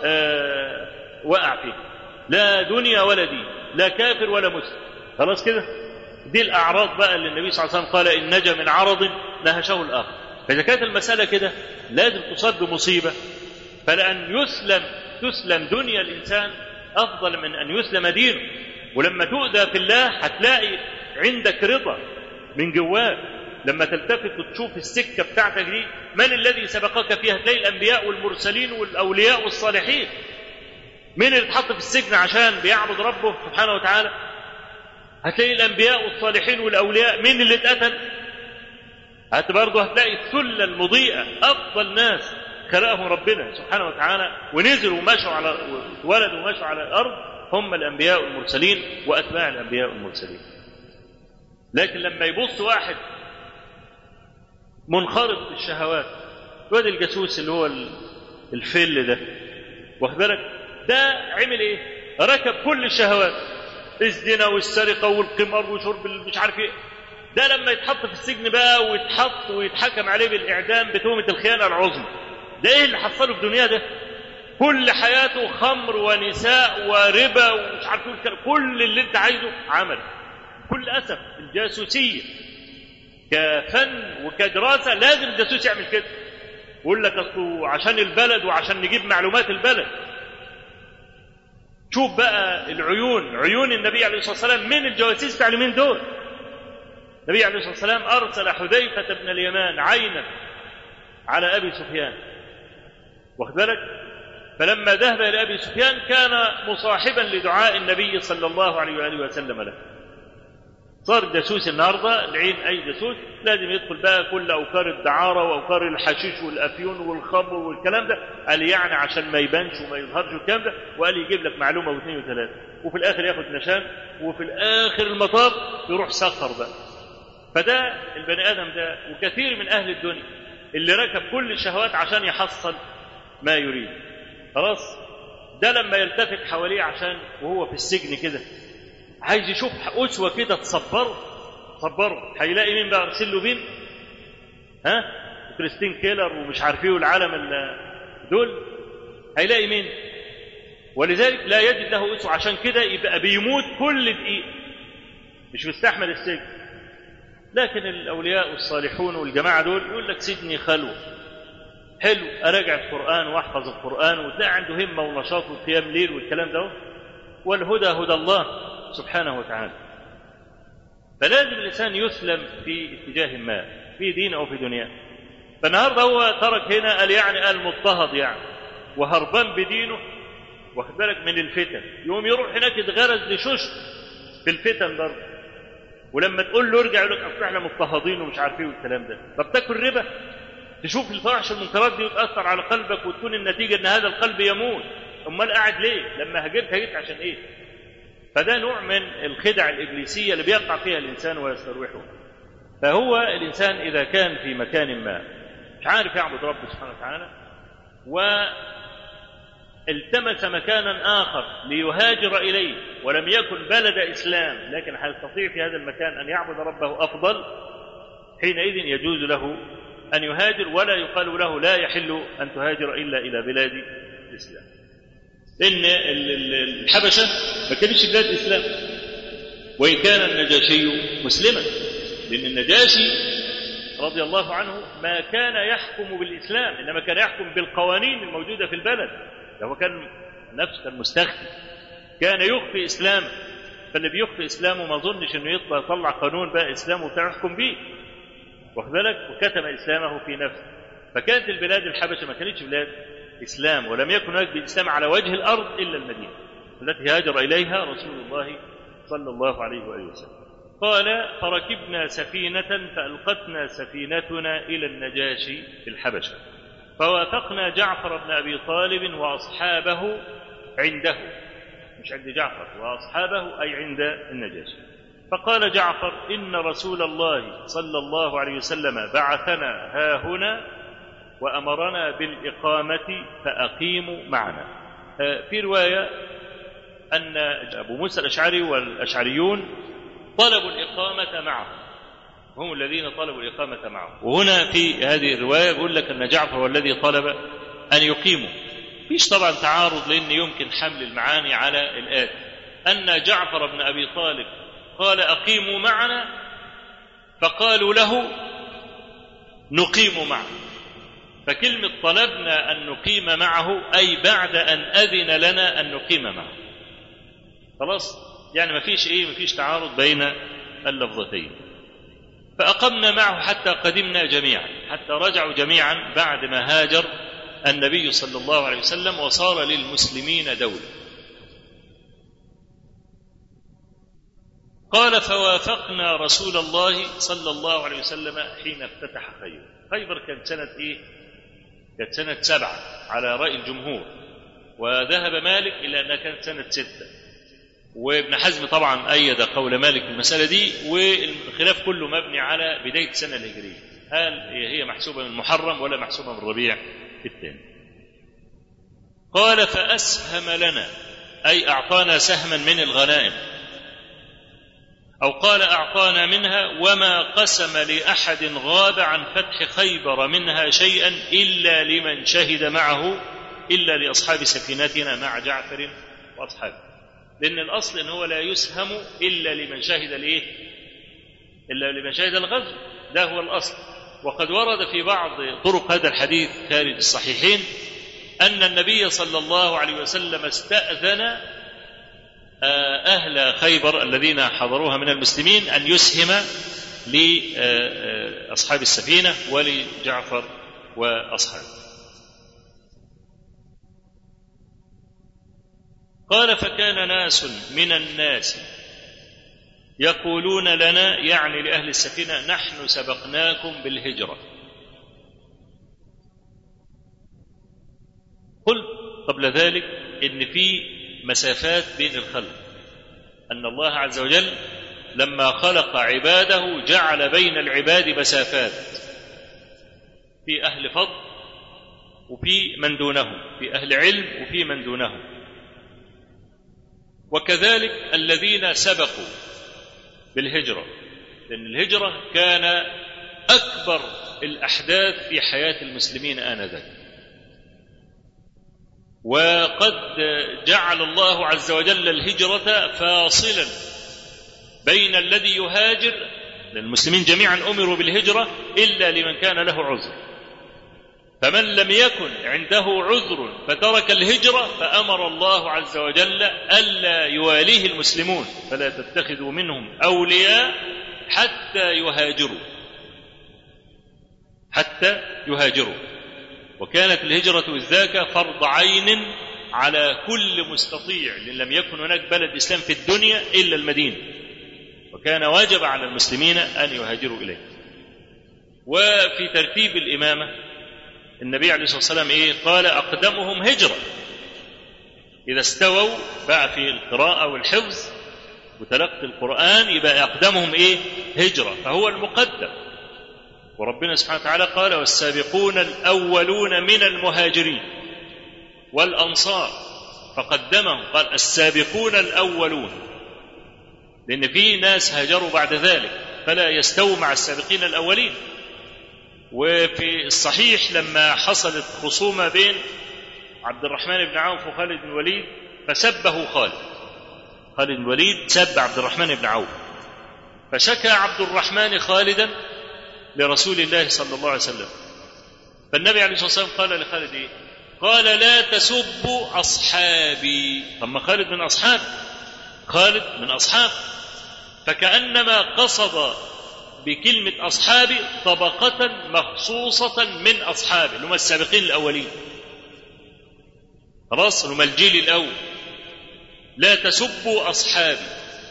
آه وقع فيه لا دنيا ولا دين لا كافر ولا مسلم خلاص كده دي الأعراض بقى اللي النبي صلى الله عليه وسلم قال إن نجا من عرض نهشه الآخر فإذا كانت المسألة كده لازم تصاب بمصيبة فلأن يسلم تسلم دنيا الإنسان أفضل من أن يسلم دينه ولما تؤذى في الله هتلاقي عندك رضا من جواك لما تلتفت وتشوف السكة بتاعتك دي من الذي سبقك فيها هتلاقي الأنبياء والمرسلين والأولياء والصالحين مين اللي اتحط في السجن عشان بيعبد ربه سبحانه وتعالى هتلاقي الأنبياء والصالحين والأولياء مين اللي اتقتل هت برضه هتلاقي الثلة المضيئة أفضل ناس خلقهم ربنا سبحانه وتعالى ونزلوا ومشوا على ولدوا ومشوا على الأرض هم الأنبياء والمرسلين وأتباع الأنبياء والمرسلين لكن لما يبص واحد منخرط في الشهوات الواد الجاسوس اللي هو الفل ده واخد بالك ده عمل ايه ركب كل الشهوات الزنا والسرقه والقمار وشرب مش عارف ايه ده لما يتحط في السجن بقى ويتحط ويتحكم عليه بالاعدام بتهمه الخيانه العظمى ده ايه اللي حصله في الدنيا ده كل حياته خمر ونساء وربا ومش عارف ايه الكلام. كل اللي انت عايزه عمل كل اسف الجاسوسيه كفن وكدراسه لازم الجاسوس يعمل كده يقول لك اصله عشان البلد وعشان نجيب معلومات البلد شوف بقى العيون عيون النبي عليه الصلاه والسلام من الجواسيس بتاع اليمين دول النبي عليه الصلاه والسلام ارسل حذيفه بن اليمان عينا على ابي سفيان واخد بالك فلما ذهب الى ابي سفيان كان مصاحبا لدعاء النبي صلى الله عليه واله وسلم له صار جاسوس النهارده العين اي جاسوس لازم يدخل بقى كل اوكار الدعاره واوكار الحشيش والافيون والخمر والكلام ده قال يعني عشان ما يبانش وما يظهرش والكلام ده وقال يجيب لك معلومه واثنين وثلاثه وفي الاخر ياخد نشان وفي الاخر المطاف يروح سخر بقى فده البني ادم ده وكثير من اهل الدنيا اللي ركب كل الشهوات عشان يحصل ما يريد خلاص ده لما يلتفت حواليه عشان وهو في السجن كده عايز يشوف أسوة كده تصبره تصبره هيلاقي مين بقى أرسل له مين؟ ها؟ كريستين كيلر ومش عارف ايه والعالم ال- دول هيلاقي مين؟ ولذلك لا يجد له أسوة عشان كده يبقى بيموت كل دقيقة مش مستحمل السجن لكن الأولياء والصالحون والجماعة دول يقول لك سجني خلوة حلو أراجع القرآن وأحفظ القرآن وتلاقي عنده همة ونشاط وقيام ليل والكلام ده والهدى هدى الله سبحانه وتعالى فلازم الإنسان يسلم في اتجاه ما في دين أو في دنيا فالنهارده هو ترك هنا قال يعني قال مضطهد يعني وهربان بدينه واخد بالك من الفتن يقوم يروح هناك يتغرز لشوش في الفتن برضه ولما تقول له ارجع يقول لك اصل احنا مضطهدين ومش عارف ايه والكلام ده طب تاكل ربا تشوف الفواحش المنكرات دي وتاثر على قلبك وتكون النتيجه ان هذا القلب يموت امال قاعد ليه لما هاجرت هاجرت عشان ايه فده نوع من الخدع الإبليسية اللي بيقع فيها الإنسان ويستروحه فهو الإنسان إذا كان في مكان ما مش عارف يعبد ربه سبحانه وتعالى والتمس مكانا آخر ليهاجر إليه ولم يكن بلد إسلام لكن هيستطيع في هذا المكان أن يعبد ربه أفضل حينئذ يجوز له أن يهاجر ولا يقال له لا يحل أن تهاجر إلا إلى بلاد الإسلام ان الحبشه ما كانتش بلاد اسلام وان كان النجاشي مسلما لان النجاشي رضي الله عنه ما كان يحكم بالاسلام انما كان يحكم بالقوانين الموجوده في البلد هو كان نفسه كان مستخفي كان يخفي اسلامه فاللي بيخفي اسلامه ما اظنش انه يطلع يطلع قانون بقى اسلام وبتاع يحكم بيه واخد بالك وكتم اسلامه في نفسه فكانت البلاد الحبشه ما كانتش بلاد إسلام ولم يكن هناك بالإسلام على وجه الأرض إلا المدينة التي هاجر إليها رسول الله صلى الله عليه وآله وسلم قال فركبنا سفينة فألقتنا سفينتنا إلى النجاشي في الحبشة فوافقنا جعفر بن أبي طالب وأصحابه عنده مش عند جعفر وأصحابه أي عند النجاشي فقال جعفر إن رسول الله صلى الله عليه وسلم بعثنا ها هنا وأمرنا بالإقامة فأقيموا معنا في رواية أن أبو موسى الأشعري والأشعريون طلبوا الإقامة معه هم الذين طلبوا الإقامة معه وهنا في هذه الرواية يقول لك أن جعفر هو الذي طلب أن يقيموا فيش طبعا تعارض لأن يمكن حمل المعاني على الآتي أن جعفر بن أبي طالب قال أقيموا معنا فقالوا له نقيم معه فكلمة طلبنا أن نقيم معه أي بعد أن أذن لنا أن نقيم معه خلاص يعني ما فيش إيه ما فيش تعارض بين اللفظتين فأقمنا معه حتى قدمنا جميعا حتى رجعوا جميعا بعد ما هاجر النبي صلى الله عليه وسلم وصار للمسلمين دولة قال فوافقنا رسول الله صلى الله عليه وسلم حين افتتح خيبر خيبر كانت سنة إيه كانت سنة سبعة على رأي الجمهور وذهب مالك إلى أنها كانت سنة ستة وابن حزم طبعا أيد قول مالك في المسألة دي والخلاف كله مبني على بداية السنة الهجرية هل هي محسوبة من محرم ولا محسوبة من ربيع الثاني قال فأسهم لنا أي أعطانا سهما من الغنائم أو قال أعطانا منها وما قسم لأحد غاب عن فتح خيبر منها شيئا إلا لمن شهد معه إلا لأصحاب سفينتنا مع جعفر وأصحابه لأن الأصل أنه هو لا يسهم إلا لمن شهد الإيه؟ إلا لمن شهد الغزو ده هو الأصل وقد ورد في بعض طرق هذا الحديث خارج الصحيحين أن النبي صلى الله عليه وسلم استأذن أهل خيبر الذين حضروها من المسلمين أن يسهم لأصحاب السفينة ولجعفر وأصحابه قال فكان ناس من الناس يقولون لنا يعني لأهل السفينة نحن سبقناكم بالهجرة قلت قبل ذلك إن في مسافات بين الخلق أن الله عز وجل لما خلق عباده جعل بين العباد مسافات في أهل فضل وفي من دونهم في أهل علم وفي من دونهم وكذلك الذين سبقوا بالهجرة لأن الهجرة كان أكبر الأحداث في حياة المسلمين آنذاك وقد جعل الله عز وجل الهجرة فاصلا بين الذي يهاجر المسلمين جميعا أمروا بالهجرة إلا لمن كان له عذر فمن لم يكن عنده عذر فترك الهجرة فأمر الله عز وجل ألا يواليه المسلمون فلا تتخذوا منهم أولياء حتى يهاجروا حتى يهاجروا وكانت الهجرة إذ ذاك فرض عين على كل مستطيع لأن لم يكن هناك بلد إسلام في الدنيا إلا المدينة وكان واجب على المسلمين أن يهاجروا إليه وفي ترتيب الإمامة النبي عليه الصلاة والسلام إيه قال أقدمهم هجرة إذا استووا بقى في القراءة والحفظ وتلقي القرآن يبقى أقدمهم إيه هجرة فهو المقدم وربنا سبحانه وتعالى قال والسابقون الأولون من المهاجرين والأنصار فقدمهم قال السابقون الأولون لأن في ناس هاجروا بعد ذلك فلا يستووا مع السابقين الأولين وفي الصحيح لما حصلت خصومة بين عبد الرحمن بن عوف وخالد بن الوليد فسبه خالد خالد بن الوليد سب عبد الرحمن بن عوف فشكى عبد الرحمن خالدا لرسول الله صلى الله عليه وسلم فالنبي عليه الصلاة والسلام قال لخالد إيه؟ قال لا تسبوا أصحابي طب ما خالد من أصحاب خالد من أصحاب فكأنما قصد بكلمة أصحابي طبقة مخصوصة من أصحابه اللي هم السابقين الأولين خلاص هم الجيل الأول لا تسبوا أصحابي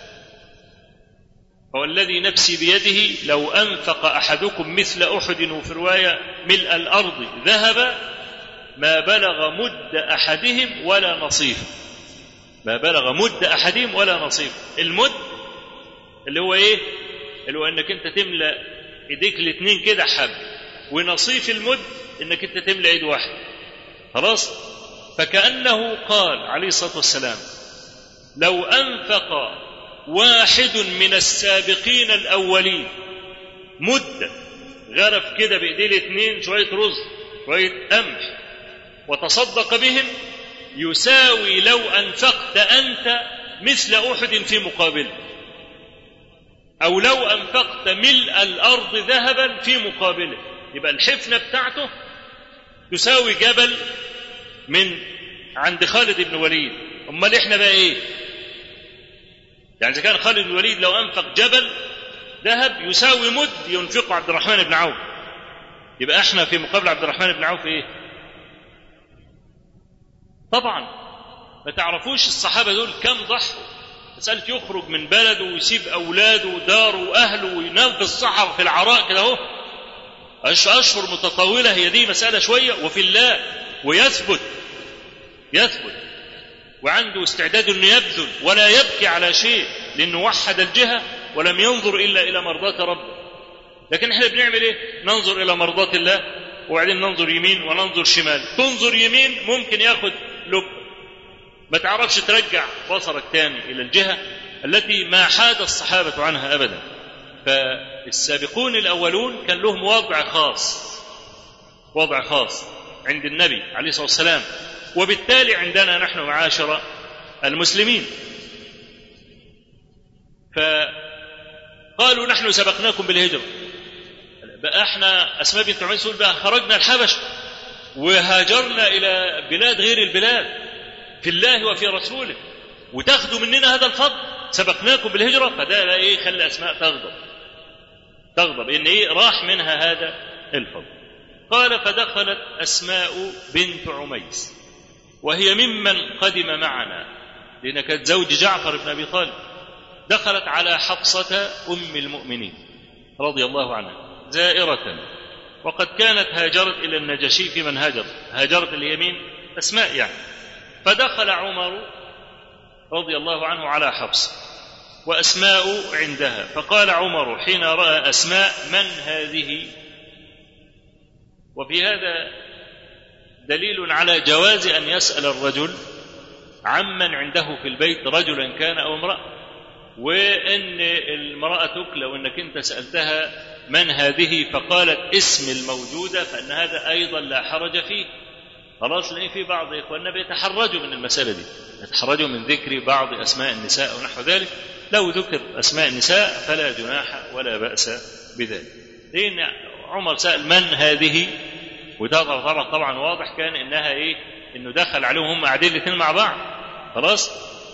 فوالذي نفسي بيده لو أنفق أحدكم مثل أحد وفي رواية ملء الأرض ذهب ما بلغ مد أحدهم ولا نصيفه ما بلغ مد أحدهم ولا نصيفه المد اللي هو إيه اللي هو انك انت تملى ايديك الاثنين كده حب ونصيف المد انك انت تملى ايد واحده خلاص فكانه قال عليه الصلاه والسلام لو انفق واحد من السابقين الاولين مده غرف كده بايديه الاثنين شويه رز شويه قمح وتصدق بهم يساوي لو انفقت انت مثل احد في مقابله أو لو أنفقت ملء الأرض ذهبا في مقابله يبقى الحفنة بتاعته تساوي جبل من عند خالد بن وليد أمال إحنا بقى إيه يعني إذا كان خالد بن الوليد لو أنفق جبل ذهب يساوي مد ينفقه عبد الرحمن بن عوف يبقى إحنا في مقابل عبد الرحمن بن عوف إيه طبعا ما تعرفوش الصحابة دول كم ضحوا مسألة يخرج من بلده ويسيب أولاده وداره وأهله وينام في الصحراء في العراء كده أهو أشهر متطاولة هي دي مسألة شوية وفي الله ويثبت يثبت وعنده استعداد أنه يبذل ولا يبكي على شيء لأنه وحد الجهة ولم ينظر إلا إلى مرضاة ربه لكن احنا بنعمل ايه ننظر إلى مرضاة الله وبعدين ننظر يمين وننظر شمال تنظر يمين ممكن ياخد لب ما تعرفش ترجع بصرك تاني إلى الجهة التي ما حاد الصحابة عنها أبدا فالسابقون الأولون كان لهم وضع خاص وضع خاص عند النبي عليه الصلاة والسلام وبالتالي عندنا نحن معاشر المسلمين فقالوا نحن سبقناكم بالهجرة بقى احنا اسماء بنت عميس تقول بقى خرجنا الحبش وهاجرنا الى بلاد غير البلاد في الله وفي رسوله وتاخذوا مننا هذا الفضل سبقناكم بالهجره فده لا ايه خلى اسماء تغضب تغضب ان ايه راح منها هذا الفضل قال فدخلت اسماء بنت عميس وهي ممن قدم معنا لان كانت زوج جعفر بن ابي طالب دخلت على حفصه ام المؤمنين رضي الله عنها زائرة وقد كانت هاجرت إلى النجاشي في من هاجر هاجرت اليمين أسماء يعني فدخل عمر رضي الله عنه على حفص وأسماء عندها فقال عمر حين رأى أسماء من هذه وفي هذا دليل على جواز أن يسأل الرجل عمن عنده في البيت رجلا كان أو امرأة وإن المرأة لو أنك أنت سألتها من هذه فقالت اسم الموجودة فإن هذا أيضا لا حرج فيه خلاص لأن في بعض إخواننا بيتحرجوا من المسألة دي يتحرجوا من ذكر بعض أسماء النساء ونحو ذلك لو ذكر أسماء النساء فلا جناح ولا بأس بذلك لأن عمر سأل من هذه وده طبعا طبعا واضح كان إنها إيه إنه دخل عليهم هم قاعدين الاثنين مع بعض خلاص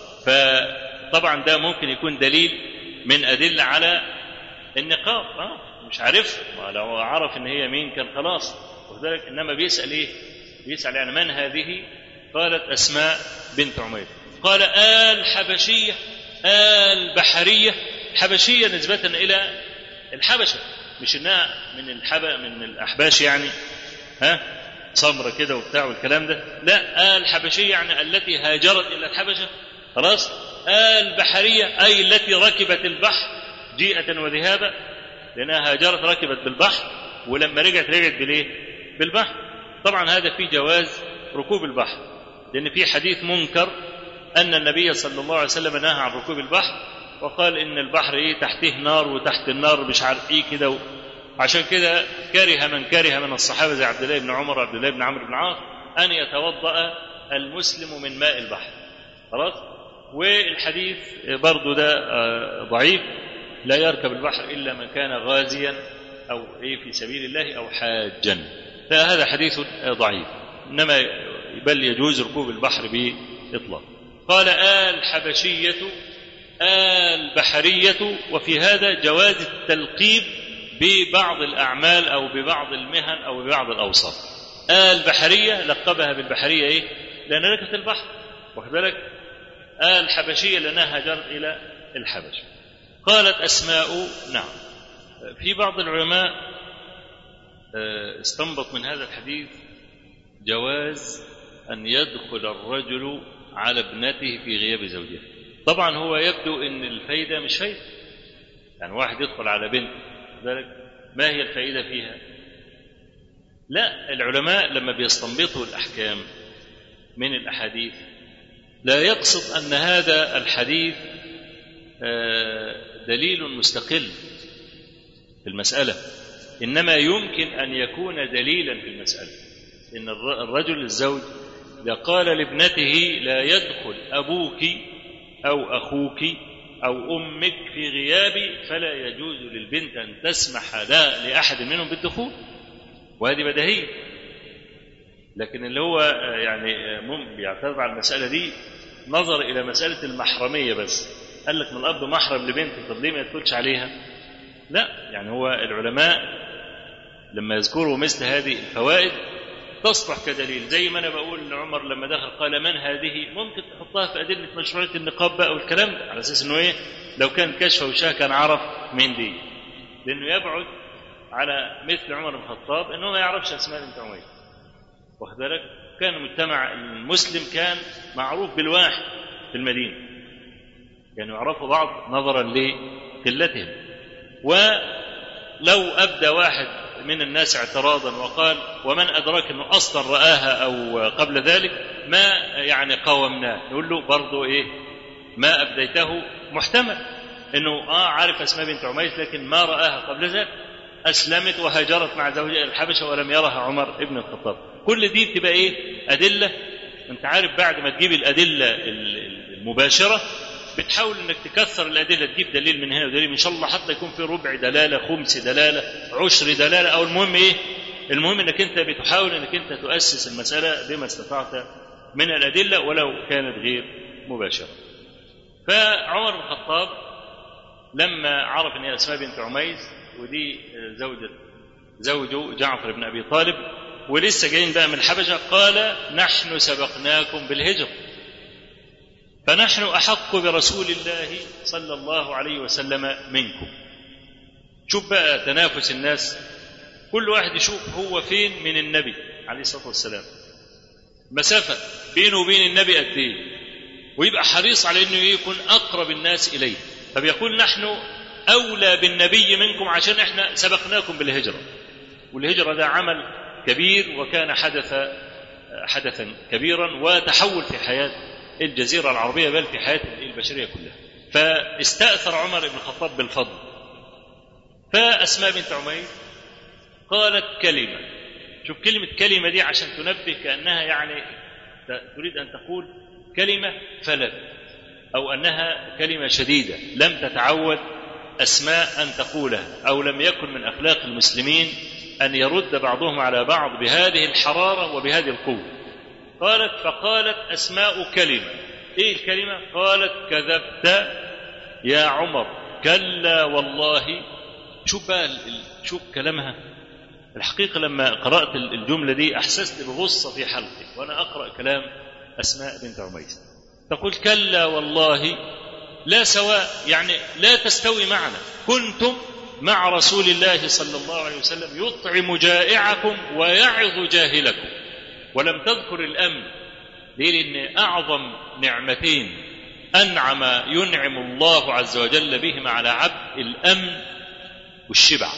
فطبعا ده ممكن يكون دليل من أدلة على النقاب اه مش عارف لو عرف ان هي مين كان خلاص وذلك انما بيسال ايه بيسال يعني من هذه قالت اسماء بنت عمير قال آل حبشية آل بحرية حبشية نسبة إلى الحبشة مش إنها من الحب من الأحباش يعني ها سمرة كده وبتاع والكلام ده لا آل حبشية يعني التي هاجرت إلى الحبشة خلاص آل بحرية أي التي ركبت البحر جيئة وذهابا لأنها هاجرت ركبت بالبحر ولما رجعت رجعت بالإيه؟ بالبحر طبعا هذا في جواز ركوب البحر لأن في حديث منكر أن النبي صلى الله عليه وسلم نهى عن ركوب البحر وقال إن البحر إيه تحته نار وتحت النار مش عارف إيه كده عشان كده كره من كره من الصحابة زي عبد الله بن عمر وعبد الله بن عمرو بن عاص أن يتوضأ المسلم من ماء البحر خلاص والحديث برضو ده ضعيف لا يركب البحر إلا من كان غازيا أو إيه في سبيل الله أو حاجا فهذا حديث ضعيف إنما بل يجوز ركوب البحر بإطلاق قال آل حبشية آل بحرية وفي هذا جواز التلقيب ببعض الأعمال أو ببعض المهن أو ببعض الأوصاف آل بحرية لقبها بالبحرية إيه؟ لأن ركبت البحر واخد بالك آل حبشية لأنها هاجرت إلى الحبش قالت أسماء نعم في بعض العلماء استنبط من هذا الحديث جواز أن يدخل الرجل على ابنته في غياب زوجها طبعا هو يبدو أن الفايدة مش فايدة يعني واحد يدخل على بنت ذلك ما هي الفائدة فيها لا العلماء لما بيستنبطوا الأحكام من الأحاديث لا يقصد أن هذا الحديث دليل مستقل في المسألة إنما يمكن أن يكون دليلا في المسألة إن الرجل الزوج إذا قال لابنته لا يدخل أبوك أو أخوك أو أمك في غيابي فلا يجوز للبنت أن تسمح لا لأحد منهم بالدخول وهذه بديهية لكن اللي هو يعني مم بيعترض على المسألة دي نظر إلى مسألة المحرمية بس قال لك من الأب محرم لبنته طب ليه ما يدخلش عليها؟ لا يعني هو العلماء لما يذكروا مثل هذه الفوائد تصلح كدليل زي ما انا بقول لعمر لما دخل قال من هذه ممكن تحطها في ادله مشروعيه النقاب بقى والكلام ده على اساس انه ايه لو كان كشف وشاه كان عرف مين دي لانه يبعد على مثل عمر بن الخطاب انه ما يعرفش اسماء بنت عمير واخد بالك كان المجتمع المسلم كان معروف بالواحد في المدينه كانوا يعرفوا بعض نظرا لقلتهم ولو ابدى واحد من الناس اعتراضا وقال ومن أدراك أنه أصلا رآها أو قبل ذلك ما يعني قاومناه نقول له برضه ايه ما ابديته محتمل انه اه عارف اسماء بنت عميس لكن ما راها قبل ذلك اسلمت وهاجرت مع زوجها الحبشه ولم يرها عمر ابن الخطاب كل دي بتبقى ايه ادله انت عارف بعد ما تجيب الادله المباشره بتحاول انك تكثر الادله تجيب دليل من هنا ودليل ان شاء الله حتى يكون في ربع دلاله خمس دلاله عشر دلاله او المهم ايه المهم انك انت بتحاول انك انت تؤسس المساله بما استطعت من الادله ولو كانت غير مباشره فعمر بن الخطاب لما عرف ان هي اسماء بنت عميس ودي زوجة زوجه جعفر بن ابي طالب ولسه جايين بقى من الحبشه قال نحن سبقناكم بالهجره فنحن احق برسول الله صلى الله عليه وسلم منكم شوف بقى تنافس الناس كل واحد يشوف هو فين من النبي عليه الصلاه والسلام مسافه بينه وبين النبي قد ايه ويبقى حريص على انه يكون اقرب الناس اليه فبيقول نحن اولى بالنبي منكم عشان احنا سبقناكم بالهجره والهجره ده عمل كبير وكان حدث حدثا كبيرا وتحول في حياه الجزيره العربيه بل في حياه البشريه كلها فاستاثر عمر بن الخطاب بالفضل فاسماء بنت عمير قالت كلمه شوف كلمه كلمه دي عشان تنبه كانها يعني تريد ان تقول كلمه فلت او انها كلمه شديده لم تتعود اسماء ان تقولها او لم يكن من اخلاق المسلمين ان يرد بعضهم على بعض بهذه الحراره وبهذه القوه قالت فقالت اسماء كلمه ايه الكلمه قالت كذبت يا عمر كلا والله شوف بقى شوف كلامها الحقيقه لما قرات الجمله دي احسست بغصه في حلقي وانا اقرا كلام اسماء بنت عميس تقول كلا والله لا سواء يعني لا تستوي معنا كنتم مع رسول الله صلى الله عليه وسلم يطعم جائعكم ويعظ جاهلكم ولم تذكر الامن ليه لان اعظم نعمتين انعم ينعم الله عز وجل بهما على عبد الامن والشبع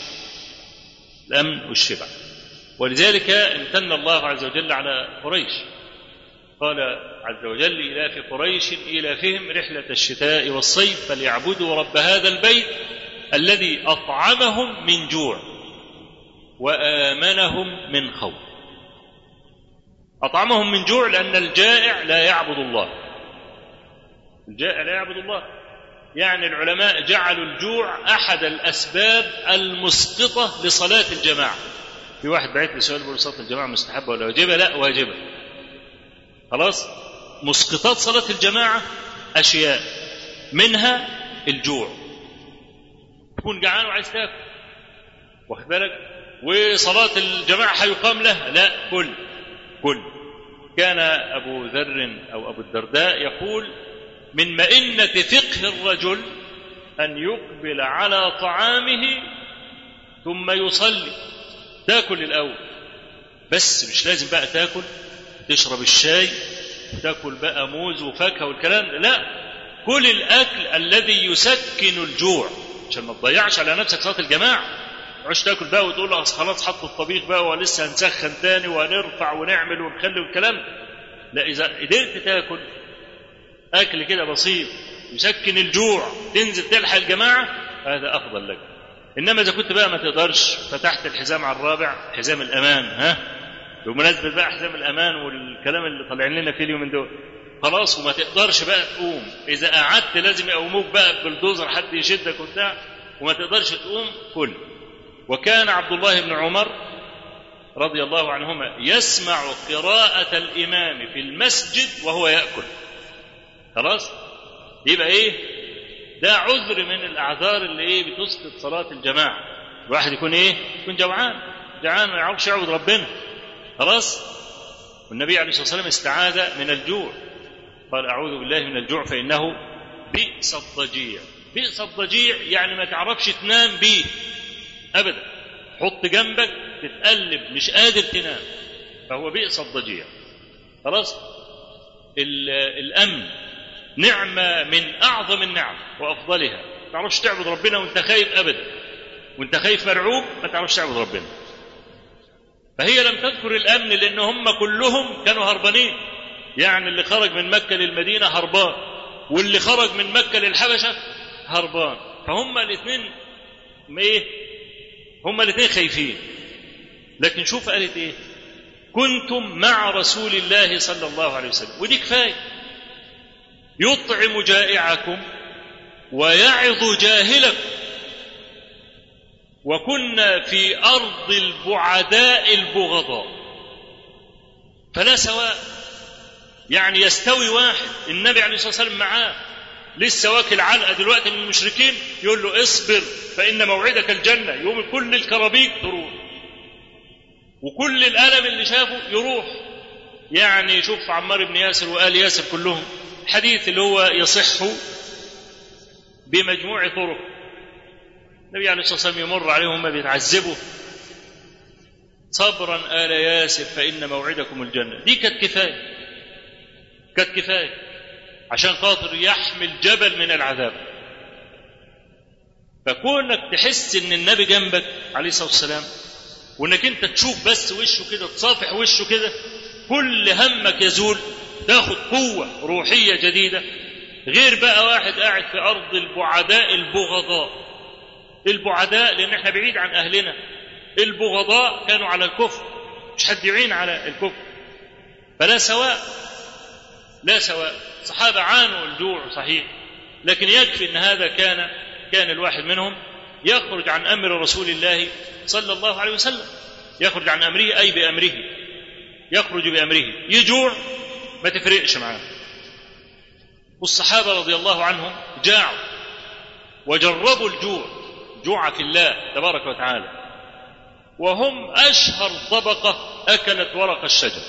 الامن والشبع ولذلك امتن الله عز وجل على قريش قال عز وجل إلى قريش إيلافهم رحلة الشتاء والصيف فليعبدوا رب هذا البيت الذي أطعمهم من جوع وآمنهم من خوف أطعمهم من جوع لأن الجائع لا يعبد الله الجائع لا يعبد الله يعني العلماء جعلوا الجوع أحد الأسباب المسقطة لصلاة الجماعة في واحد بعت لي سؤال بيقول صلاة الجماعة مستحبة ولا واجبة؟ لا واجبة خلاص مسقطات صلاة الجماعة أشياء منها الجوع تكون جعان وعايز تاكل واخد بالك وصلاة الجماعة هيقام لها لا كل كل كان أبو ذر أو أبو الدرداء يقول من مئنة فقه الرجل أن يقبل على طعامه ثم يصلي تاكل الأول بس مش لازم بقى تاكل تشرب الشاي تاكل بقى موز وفاكهه والكلام لا كل الاكل الذي يسكن الجوع عشان ما تضيعش على نفسك صلاه الجماعه عش تاكل بقى وتقول اصل خلاص حطوا الطبيخ بقى ولسه هنسخن تاني وهنرفع ونعمل ونخلي والكلام لا اذا قدرت تاكل اكل كده بسيط يسكن الجوع تنزل تلحق الجماعه هذا افضل لك انما اذا كنت بقى ما تقدرش فتحت الحزام على الرابع حزام الامان ها بمناسبة بقى حزام الأمان والكلام اللي طالعين لنا فيه اليومين دول خلاص وما تقدرش بقى تقوم إذا قعدت لازم يقوموك بقى بالدوزر حد يشدك وبتاع وما تقدرش تقوم كل وكان عبد الله بن عمر رضي الله عنهما يسمع قراءة الإمام في المسجد وهو يأكل خلاص يبقى إيه ده عذر من الأعذار اللي إيه بتسقط صلاة الجماعة الواحد يكون إيه يكون جوعان جعان ما يعرفش يعبد ربنا خلاص والنبي عليه الصلاه والسلام استعاذ من الجوع قال اعوذ بالله من الجوع فانه بئس الضجيع بئس الضجيع يعني ما تعرفش تنام بيه ابدا حط جنبك تتقلب مش قادر تنام فهو بئس الضجيع خلاص الامن نعمه من اعظم النعم وافضلها ما تعرفش تعبد ربنا وانت خايف ابدا وانت خايف مرعوب ما تعرفش تعبد ربنا فهي لم تذكر الامن لان هم كلهم كانوا هربانين يعني اللي خرج من مكة للمدينة هربان واللي خرج من مكة للحبشة هربان فهم الاثنين ايه هما الاثنين خايفين لكن شوف قالت ايه كنتم مع رسول الله صلى الله عليه وسلم ودي كفايه يطعم جائعكم ويعظ جاهلكم وكنا في ارض البعداء البغضاء فلا سواء يعني يستوي واحد النبي عليه الصلاه والسلام معاه لسه واكل علقه دلوقتي من المشركين يقول له اصبر فان موعدك الجنه يوم كل الكرابيك تروح وكل الالم اللي شافه يروح يعني شوف عمار بن ياسر وال ياسر كلهم حديث اللي هو يصح بمجموع طرق النبي عليه الصلاه والسلام يمر عليهم هم بيتعذبوا صبرا ال ياسر فان موعدكم الجنه دي كانت كفايه كانت كفايه عشان خاطر يحمل جبل من العذاب فكونك تحس ان النبي جنبك عليه الصلاه والسلام وانك انت تشوف بس وشه كده تصافح وشه كده كل همك يزول تاخد قوة روحية جديدة غير بقى واحد قاعد في أرض البعداء البغضاء البعداء لأن احنا بعيد عن أهلنا البغضاء كانوا على الكفر مش حد يعين على الكفر فلا سواء لا سواء صحابة عانوا الجوع صحيح لكن يكفي أن هذا كان كان الواحد منهم يخرج عن أمر رسول الله صلى الله عليه وسلم يخرج عن أمره أي بأمره يخرج بأمره يجوع ما تفرقش معاه والصحابة رضي الله عنهم جاعوا وجربوا الجوع جوع في الله تبارك وتعالى وهم أشهر طبقة أكلت ورق الشجر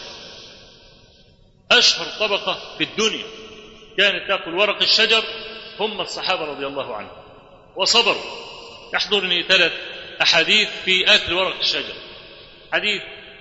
أشهر طبقة في الدنيا كانت تأكل ورق الشجر هم الصحابة رضي الله عنهم وصبروا يحضرني ثلاث أحاديث في أكل ورق الشجر حديث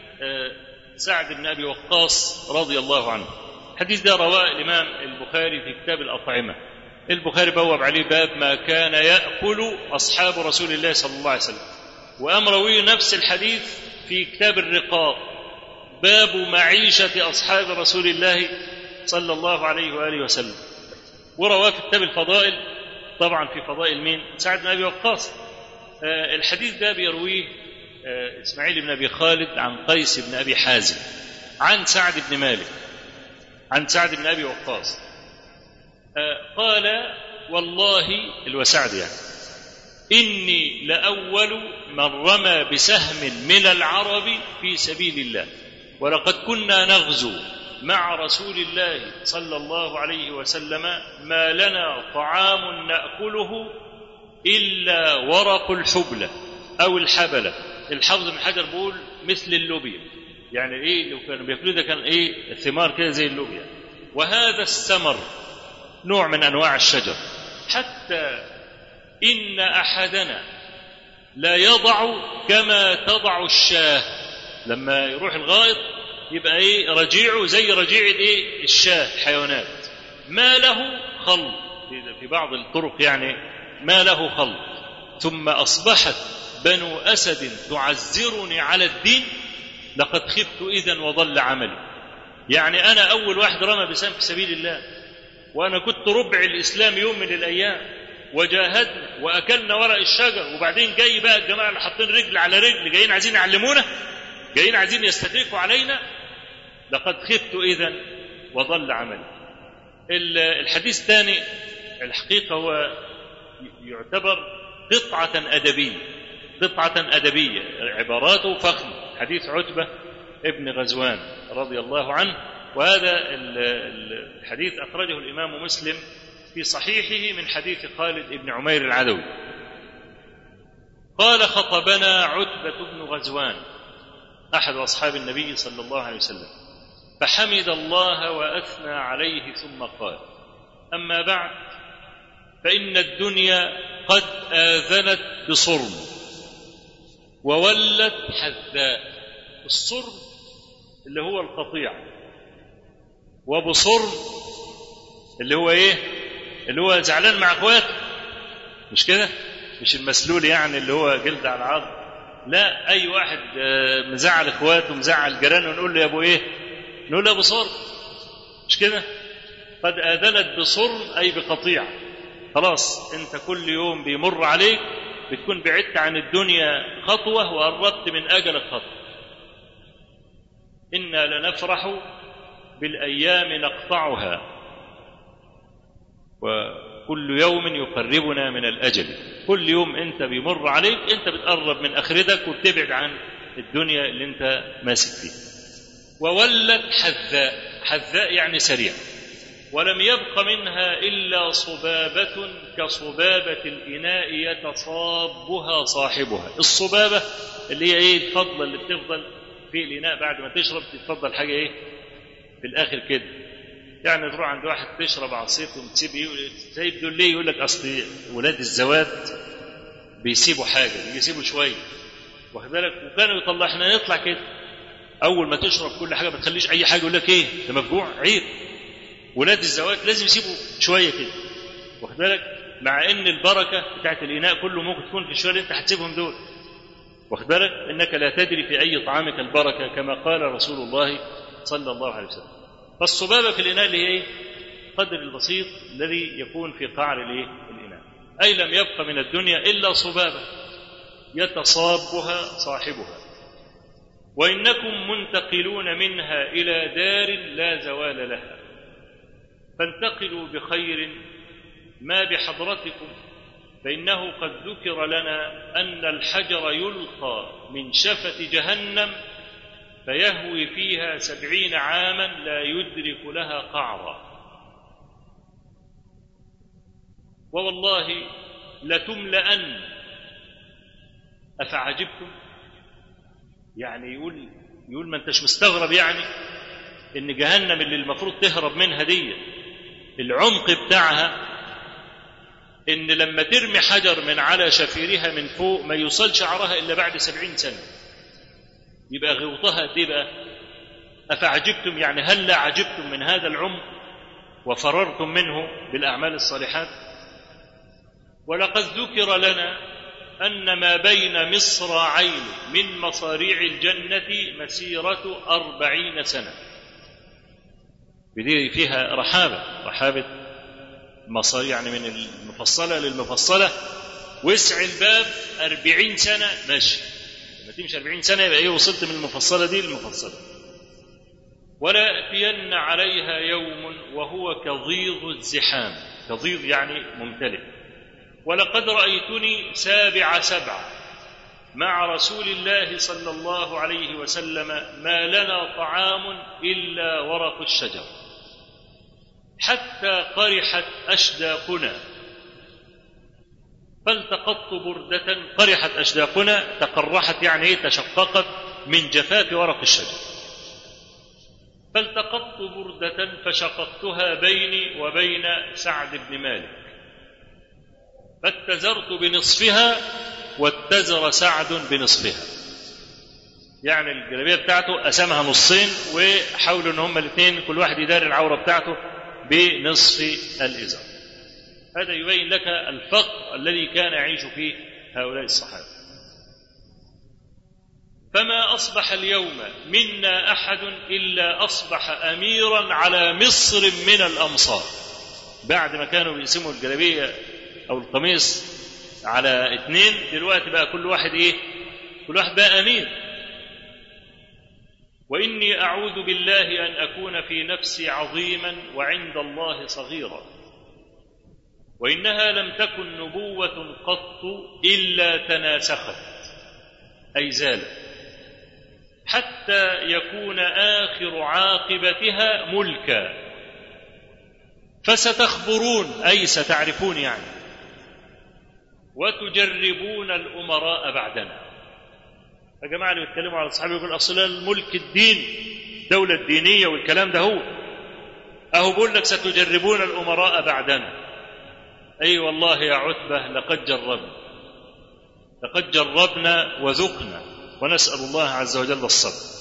سعد بن أبي وقاص رضي الله عنه الحديث ده رواه الإمام البخاري في كتاب الأطعمة البخاري بوب عليه باب ما كان يأكل أصحاب رسول الله صلى الله عليه وسلم وأم روي نفس الحديث في كتاب الرقاق باب معيشة أصحاب رسول الله صلى الله عليه وآله وسلم ورواه في كتاب الفضائل طبعا في فضائل مين؟ سعد بن أبي وقاص آه الحديث ده بيرويه آه إسماعيل بن أبي خالد عن قيس بن أبي حازم عن سعد بن مالك عن سعد بن أبي وقاص آه قال والله الوسعد يعني إني لأول من رمى بسهم من العرب في سبيل الله ولقد كنا نغزو مع رسول الله صلى الله عليه وسلم ما لنا طعام ناكله الا ورق الحبله او الحبله الحافظ بن حجر بيقول مثل اللوبيا يعني ايه لو كانوا بياكلوه ده كان ايه ثمار كده زي اللوبيا وهذا الثمر نوع من انواع الشجر حتى ان احدنا لا يضع كما تضع الشاه لما يروح الغائط يبقى ايه رجيعه زي رجيع ايه الشاه الحيوانات ما له خلط في بعض الطرق يعني ما له خلط ثم اصبحت بنو اسد تعزرني على الدين لقد خبت اذا وضل عملي يعني انا اول واحد رمى بسام في سبيل الله وانا كنت ربع الاسلام يوم من الايام وجاهدنا واكلنا ورق الشجر وبعدين جاي بقى الجماعه اللي حاطين رجل على رجل جايين عايزين يعلمونا جايين عايزين يستدركوا علينا لقد خفت اذا وضل عملي الحديث الثاني الحقيقه هو يعتبر قطعه ادبيه قطعه ادبيه عباراته فخمه حديث عتبه ابن غزوان رضي الله عنه وهذا الحديث اخرجه الامام مسلم في صحيحه من حديث خالد بن عمير العدوي قال خطبنا عتبه بن غزوان احد اصحاب النبي صلى الله عليه وسلم فحمد الله واثنى عليه ثم قال اما بعد فان الدنيا قد اذنت بصرم وولت حذاء الصرم اللي هو القطيع وبصرم اللي هو ايه اللي هو زعلان مع اخواته مش كده مش المسلول يعني اللي هو جلد على العظم لا اي واحد مزعل اخواته مزعل جيرانه نقول له يا ابو ايه نقول له يا ابو صار مش كده قد آذنت بصر أي بقطيع خلاص أنت كل يوم بيمر عليك بتكون بعدت عن الدنيا خطوة وقربت من أجل الخطوة إنا لنفرح بالأيام نقطعها وكل يوم يقربنا من الأجل كل يوم أنت بيمر عليك أنت بتقرب من آخرتك وبتبعد عن الدنيا اللي أنت ماسك فيها وولت حذاء حذاء يعني سريع ولم يبق منها إلا صبابة كصبابة الإناء يتصابها صاحبها الصبابة اللي هي إيه الفضلة اللي بتفضل في الإناء بعد ما تشرب تتفضل حاجة إيه في الآخر كده يعني تروح عند واحد تشرب عصير وتسيب إيه سايب دول ليه يقول لك أصل ولاد الزوات بيسيبوا حاجة بيسيبوا شوية واخد بالك وكانوا يطلع احنا نطلع كده أول ما تشرب كل حاجة ما تخليش أي حاجة يقول لك إيه ده مفجوع عيب ولاد الزواج لازم يسيبوا شويه كده واخد بالك مع ان البركه بتاعت الاناء كله ممكن تكون في الشويه اللي انت هتسيبهم دول واخد بالك انك لا تدري في اي طعامك البركه كما قال رسول الله صلى الله عليه وسلم فالصبابه في الاناء اللي هي ايه القدر البسيط الذي يكون في قعر الايه الاناء اي لم يبق من الدنيا الا صبابه يتصابها صاحبها وانكم منتقلون منها الى دار لا زوال لها فانتقلوا بخير ما بحضرتكم فإنه قد ذكر لنا أن الحجر يلقى من شفة جهنم فيهوي فيها سبعين عاما لا يدرك لها قعرا ووالله لتملأن أفعجبتم يعني يقول يقول ما انتش مستغرب يعني ان جهنم اللي المفروض تهرب منها دي العمق بتاعها ان لما ترمي حجر من على شفيرها من فوق ما يوصل شعرها الا بعد سبعين سنه يبقى غوطها قد ايه بقى افعجبتم يعني هل لا عجبتم من هذا العمق وفررتم منه بالاعمال الصالحات ولقد ذكر لنا ان ما بين مصراعين من مصاريع الجنه مسيره اربعين سنه بدي فيها رحابة رحابة مصاري يعني من المفصلة للمفصلة وسع الباب أربعين سنة ماشي لما تمشي أربعين سنة يبقى إيه وصلت من المفصلة دي للمفصلة ولا يأتين عليها يوم وهو كضيض الزحام كضيض يعني ممتلئ ولقد رأيتني سابع سبعة مع رسول الله صلى الله عليه وسلم ما لنا طعام إلا ورق الشجر حتى قرحت أشداقنا فالتقطت بردة قرحت أشداقنا تقرحت يعني إيه تشققت من جفاف ورق الشجر فالتقطت بردة فشققتها بيني وبين سعد بن مالك فاتزرت بنصفها واتزر سعد بنصفها يعني الجلابيه بتاعته قسمها نصين وحاولوا ان هما الاثنين كل واحد يداري العوره بتاعته بنصف الازار هذا يبين لك الفقر الذي كان يعيش فيه هؤلاء الصحابه فما اصبح اليوم منا احد الا اصبح اميرا على مصر من الامصار بعد ما كانوا بيقسموا الجلابيه او القميص على اثنين دلوقتي بقى كل واحد ايه كل واحد بقى امير واني اعوذ بالله ان اكون في نفسي عظيما وعند الله صغيرا وانها لم تكن نبوه قط الا تناسخت اي زالت حتى يكون اخر عاقبتها ملكا فستخبرون اي ستعرفون يعني وتجربون الامراء بعدنا يا جماعه اللي بيتكلموا على الصحابه يقول اصل الملك الدين الدوله الدينيه والكلام ده هو اهو بيقول لك ستجربون الامراء بعدنا اي والله يا عتبه لقد جربنا لقد جربنا وذقنا ونسال الله عز وجل الصبر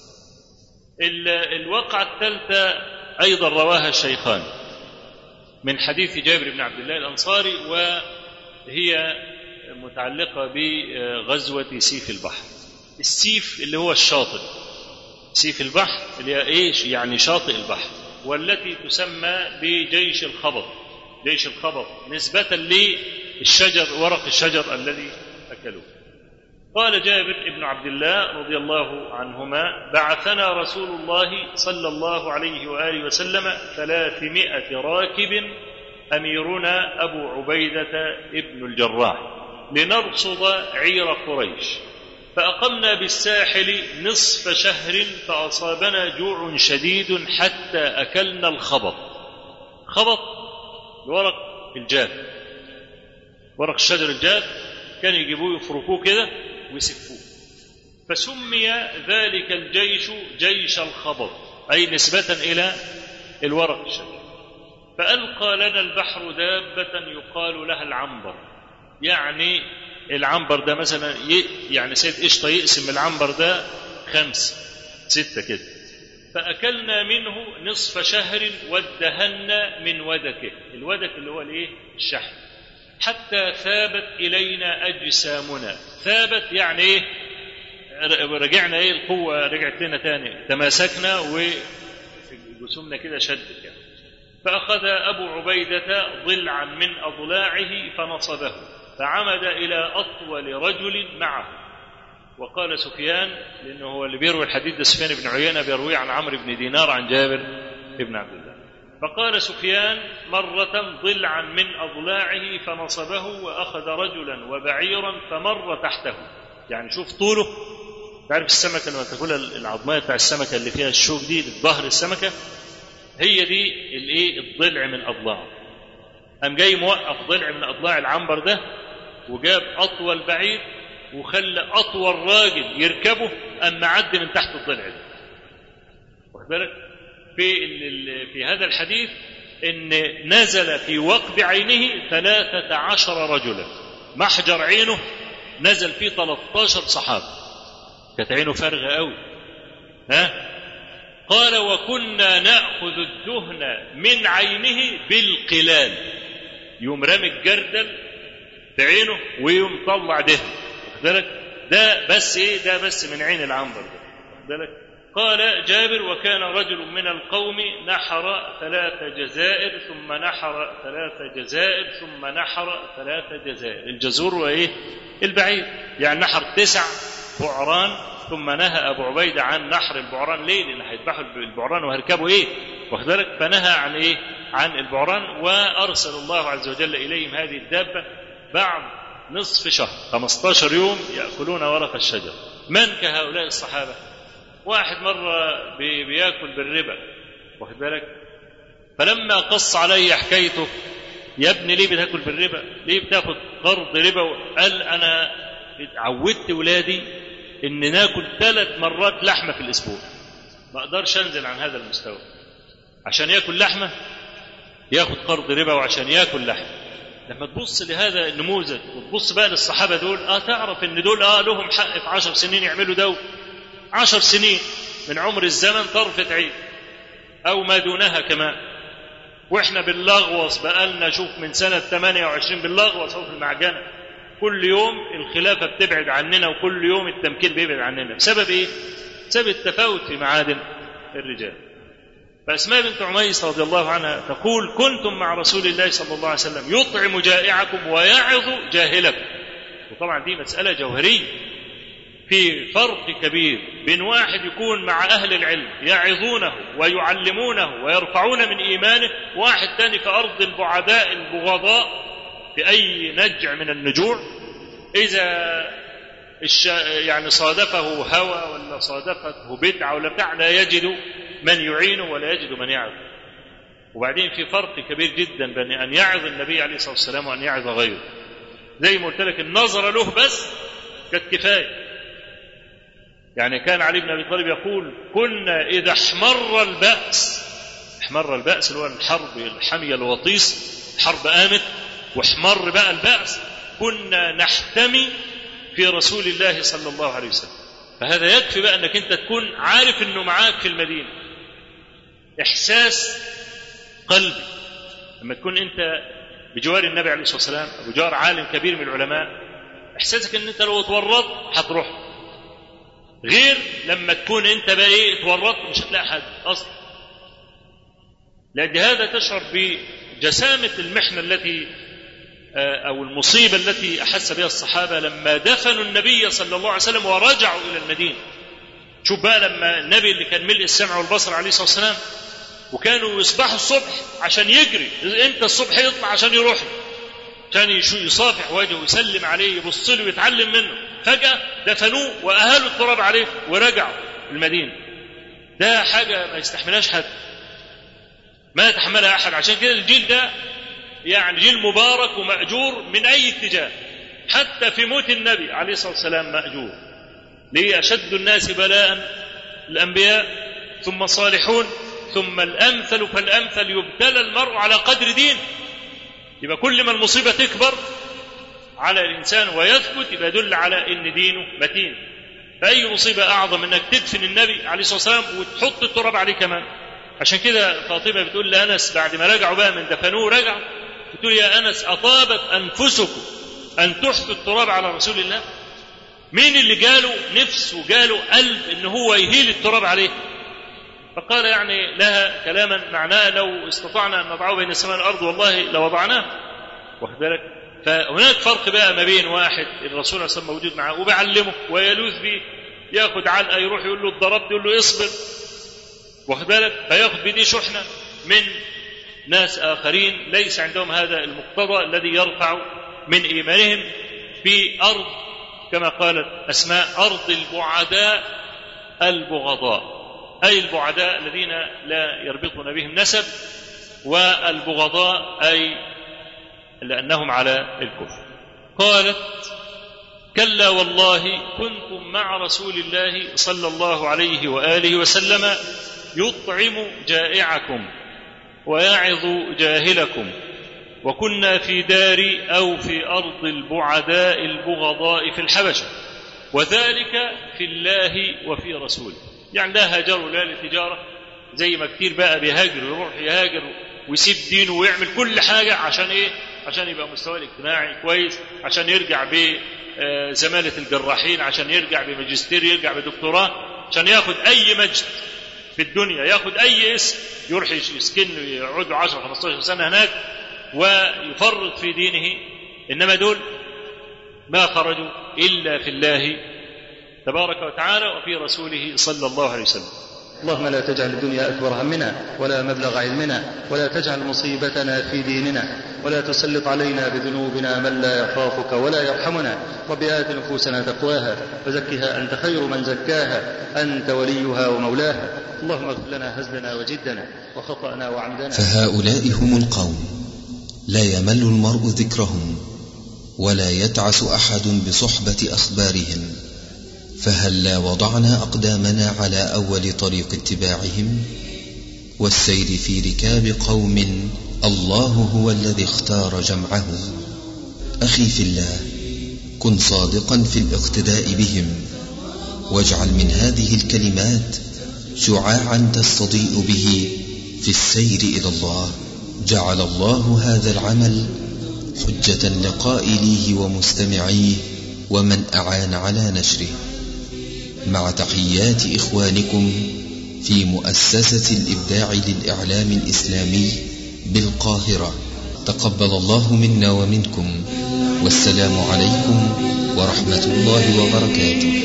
الواقعه الثالثه ايضا رواها الشيخان من حديث جابر بن عبد الله الانصاري وهي متعلقه بغزوه سيف البحر السيف اللي هو الشاطئ سيف البحر اللي هي ايش يعني شاطئ البحر والتي تسمى بجيش الخبط جيش الخبط نسبة للشجر ورق الشجر الذي أكلوه قال جابر بن عبد الله رضي الله عنهما بعثنا رسول الله صلى الله عليه وآله وسلم ثلاثمائة راكب أميرنا أبو عبيدة ابن الجراح لنرصد عير قريش فأقمنا بالساحل نصف شهر فأصابنا جوع شديد حتى أكلنا الخبط خبط ورق الجاف ورق الشجر الجاف كانوا يجيبوه يفركوه كده ويسفوه فسمي ذلك الجيش جيش الخبط أي نسبة إلى الورق الشجر فألقى لنا البحر دابة يقال لها العنبر يعني العنبر ده مثلا يعني سيد قشطة يقسم العنبر ده خمسة ستة كده فأكلنا منه نصف شهر وادهنا من ودكه الودك اللي هو الايه الشحم حتى ثابت إلينا أجسامنا ثابت يعني ايه رجعنا ايه القوة رجعت لنا تاني تماسكنا وجسومنا كده شدت يعني فأخذ أبو عبيدة ضلعا من أضلاعه فنصبه فعمد إلى أطول رجل معه وقال سفيان لأنه هو اللي بيروي الحديث ده سفيان بن عيينة بيرويه عن عمرو بن دينار عن جابر بن عبد الله فقال سفيان مرة ضلعا من أضلاعه فنصبه وأخذ رجلا وبعيرا فمر تحته يعني شوف طوله تعرف السمكة لما تاكلها العظمية بتاع السمكة اللي فيها الشوك دي ظهر السمكة هي دي الايه الضلع من أضلاعه قام جاي موقف ضلع من أضلاع العنبر ده وجاب أطول بعيد وخلى أطول راجل يركبه أما معدي من تحت الضلع ده واخد بالك في في هذا الحديث ان نزل في وقب عينه ثلاثة عشر رجلا محجر عينه نزل فيه 13 صحابة كانت عينه فارغة قوي ها قال وكنا نأخذ الدهن من عينه بالقلال يوم رامي الجردل بعينه ويوم طلع دهن واخد بالك ده بس ايه ده بس من عين العنبر ده واخد بالك قال جابر وكان رجل من القوم نحر ثلاث جزائر ثم نحر ثلاث جزائر ثم نحر ثلاث جزائر الجزور وايه البعير يعني نحر تسع بعران ثم نهى ابو عبيده عن نحر البعران ليه لان هيذبحوا البعران وهيركبوا ايه واخد بالك فنهى عن ايه عن البعران وارسل الله عز وجل اليهم هذه الدابه بعد نصف شهر 15 يوم ياكلون ورق الشجر من كهؤلاء الصحابه واحد مرة بياكل بالربا واخد بالك فلما قص علي حكايته يا ابني ليه بتاكل بالربا ليه بتاخد قرض ربا قال انا عودت ولادي ان ناكل ثلاث مرات لحمه في الاسبوع ما اقدرش انزل عن هذا المستوى عشان ياكل لحمه ياخد قرض ربا وعشان ياكل لحمه لما تبص لهذا النموذج وتبص بقى للصحابه دول اه تعرف ان دول اه لهم حق في عشر سنين يعملوا ده عشر سنين من عمر الزمن طرفة عين أو ما دونها كمان وإحنا باللغوص بقالنا شوف من سنة 28 باللغوص أو في المعجنة كل يوم الخلافة بتبعد عننا وكل يوم التمكين بيبعد عننا بسبب إيه؟ بسبب التفاوت في معادن الرجال فأسماء بنت عميس رضي الله عنها تقول كنتم مع رسول الله صلى الله عليه وسلم يطعم جائعكم ويعظ جاهلكم وطبعا دي مسألة جوهرية في فرق كبير بين واحد يكون مع أهل العلم يعظونه ويعلمونه ويرفعون من إيمانه واحد تاني في أرض البعداء البغضاء في أي نجع من النجوع إذا الش... يعني صادفه هوى ولا صادفته بدعة ولا بتاع لا يجد من يعينه ولا يجد من يعظ وبعدين في فرق كبير جدا بين أن يعظ النبي عليه الصلاة والسلام وأن يعظ غيره زي ما قلت لك النظر له بس كانت كفايه يعني كان علي بن ابي طالب يقول كنا اذا احمر الباس احمر الباس اللي هو الحرب الحميه الوطيس حرب قامت واحمر بقى الباس كنا نحتمي في رسول الله صلى الله عليه وسلم فهذا يكفي بقى انك انت تكون عارف انه معاك في المدينه احساس قلبي لما تكون انت بجوار النبي عليه الصلاه والسلام او بجوار عالم كبير من العلماء احساسك ان انت لو اتورطت هتروح غير لما تكون انت بقى ايه اتورطت مش هتلاقي حد اصلا لأجل هذا تشعر بجسامة المحنة التي أو المصيبة التي أحس بها الصحابة لما دفنوا النبي صلى الله عليه وسلم ورجعوا إلى المدينة شوف بقى لما النبي اللي كان ملء السمع والبصر عليه الصلاة والسلام وكانوا يصبحوا الصبح عشان يجري امتى الصبح يطلع عشان يروح له عشان يصافح وجهه ويسلم عليه يبص له ويتعلم منه فجأة دفنوه وأهالوا التراب عليه ورجعوا المدينة ده حاجة ما يستحملهاش حد ما يتحملها أحد عشان كده الجيل ده يعني جيل مبارك ومأجور من أي اتجاه حتى في موت النبي عليه الصلاة والسلام مأجور ليه أشد الناس بلاء الأنبياء ثم الصالحون ثم الأمثل فالأمثل يبتلى المرء على قدر دينه يبقى كل ما المصيبة تكبر على الإنسان ويثبت يبقى يدل على إن دينه متين فأي مصيبة أعظم إنك تدفن النبي عليه الصلاة والسلام وتحط التراب عليه كمان عشان كده فاطمة بتقول لأنس بعد ما رجعوا بقى من دفنوه رجعوا بتقول يا أنس أطابت أنفسكم أن تحطوا التراب على رسول الله مين اللي جاله نفس وجاله قلب إن هو يهيل التراب عليه فقال يعني لها كلاما معناه لو استطعنا أن نضعه بين السماء والأرض والله لوضعناه واخد بالك فهناك فرق بقى ما بين واحد الرسول صلى الله عليه وسلم موجود معاه وبيعلمه ويلوذ به ياخد علقه يروح يقول له اتضربت يقول له اصبر واخد بالك فياخد بيديه شحنه من ناس اخرين ليس عندهم هذا المقتضى الذي يرفع من ايمانهم في ارض كما قالت اسماء ارض البعداء البغضاء اي البعداء الذين لا يربطون بهم نسب والبغضاء اي لأنهم على الكفر قالت كلا والله كنتم مع رسول الله صلى الله عليه وآله وسلم يطعم جائعكم ويعظ جاهلكم وكنا في دار أو في أرض البعداء البغضاء في الحبشة وذلك في الله وفي رسوله يعني لا هاجروا لا لتجارة زي ما كتير بقى بيهاجر ويروح يهاجر ويسيب دينه ويعمل كل حاجة عشان إيه عشان يبقى مستواه الاجتماعي كويس عشان يرجع بزمالة الجراحين عشان يرجع بماجستير يرجع بدكتوراه عشان ياخد أي مجد في الدنيا ياخد أي اسم يروح يسكن يقعد 10 15 سنة هناك ويفرط في دينه إنما دول ما خرجوا إلا في الله تبارك وتعالى وفي رسوله صلى الله عليه وسلم اللهم لا تجعل الدنيا أكبر همنا ولا مبلغ علمنا ولا تجعل مصيبتنا في ديننا ولا تسلط علينا بذنوبنا من لا يخافك ولا يرحمنا رب آت نفوسنا تقواها وزكها أنت خير من زكاها أنت وليها ومولاها اللهم اغفر لنا هزلنا وجدنا وخطأنا وعمدنا فهؤلاء هم القوم لا يمل المرء ذكرهم ولا يتعس أحد بصحبة أخبارهم فهلا وضعنا أقدامنا على أول طريق اتباعهم والسير في ركاب قوم الله هو الذي اختار جمعهم أخي في الله كن صادقا في الاقتداء بهم واجعل من هذه الكلمات شعاعا تستضيء به في السير إلى الله جعل الله هذا العمل حجة لقائليه ومستمعيه ومن أعان على نشره مع تحيات إخوانكم في مؤسسة الإبداع للإعلام الإسلامي بالقاهرة تقبل الله منا ومنكم والسلام عليكم ورحمة الله وبركاته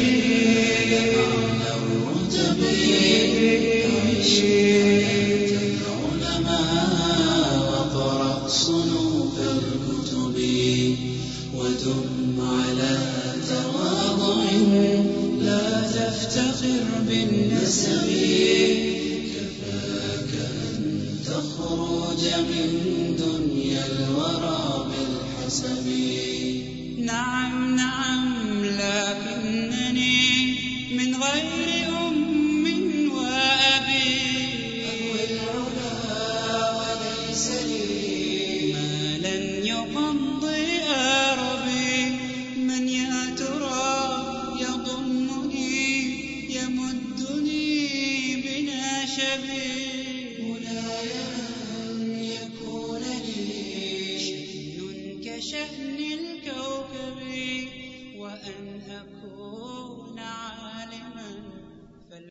واقرأ صنوف الكتب ودم على تواضع لا تفتخر بالنسب كفاك أن تخرج من دنيا الورى بالحسب نعم نعم لكنني من غير أم وأبي أهوي العلا وليس لي ما لن يقضي أربي من يا ترى يضمني يمدني بناشبي مولاي أن يكون لي شأن كشأن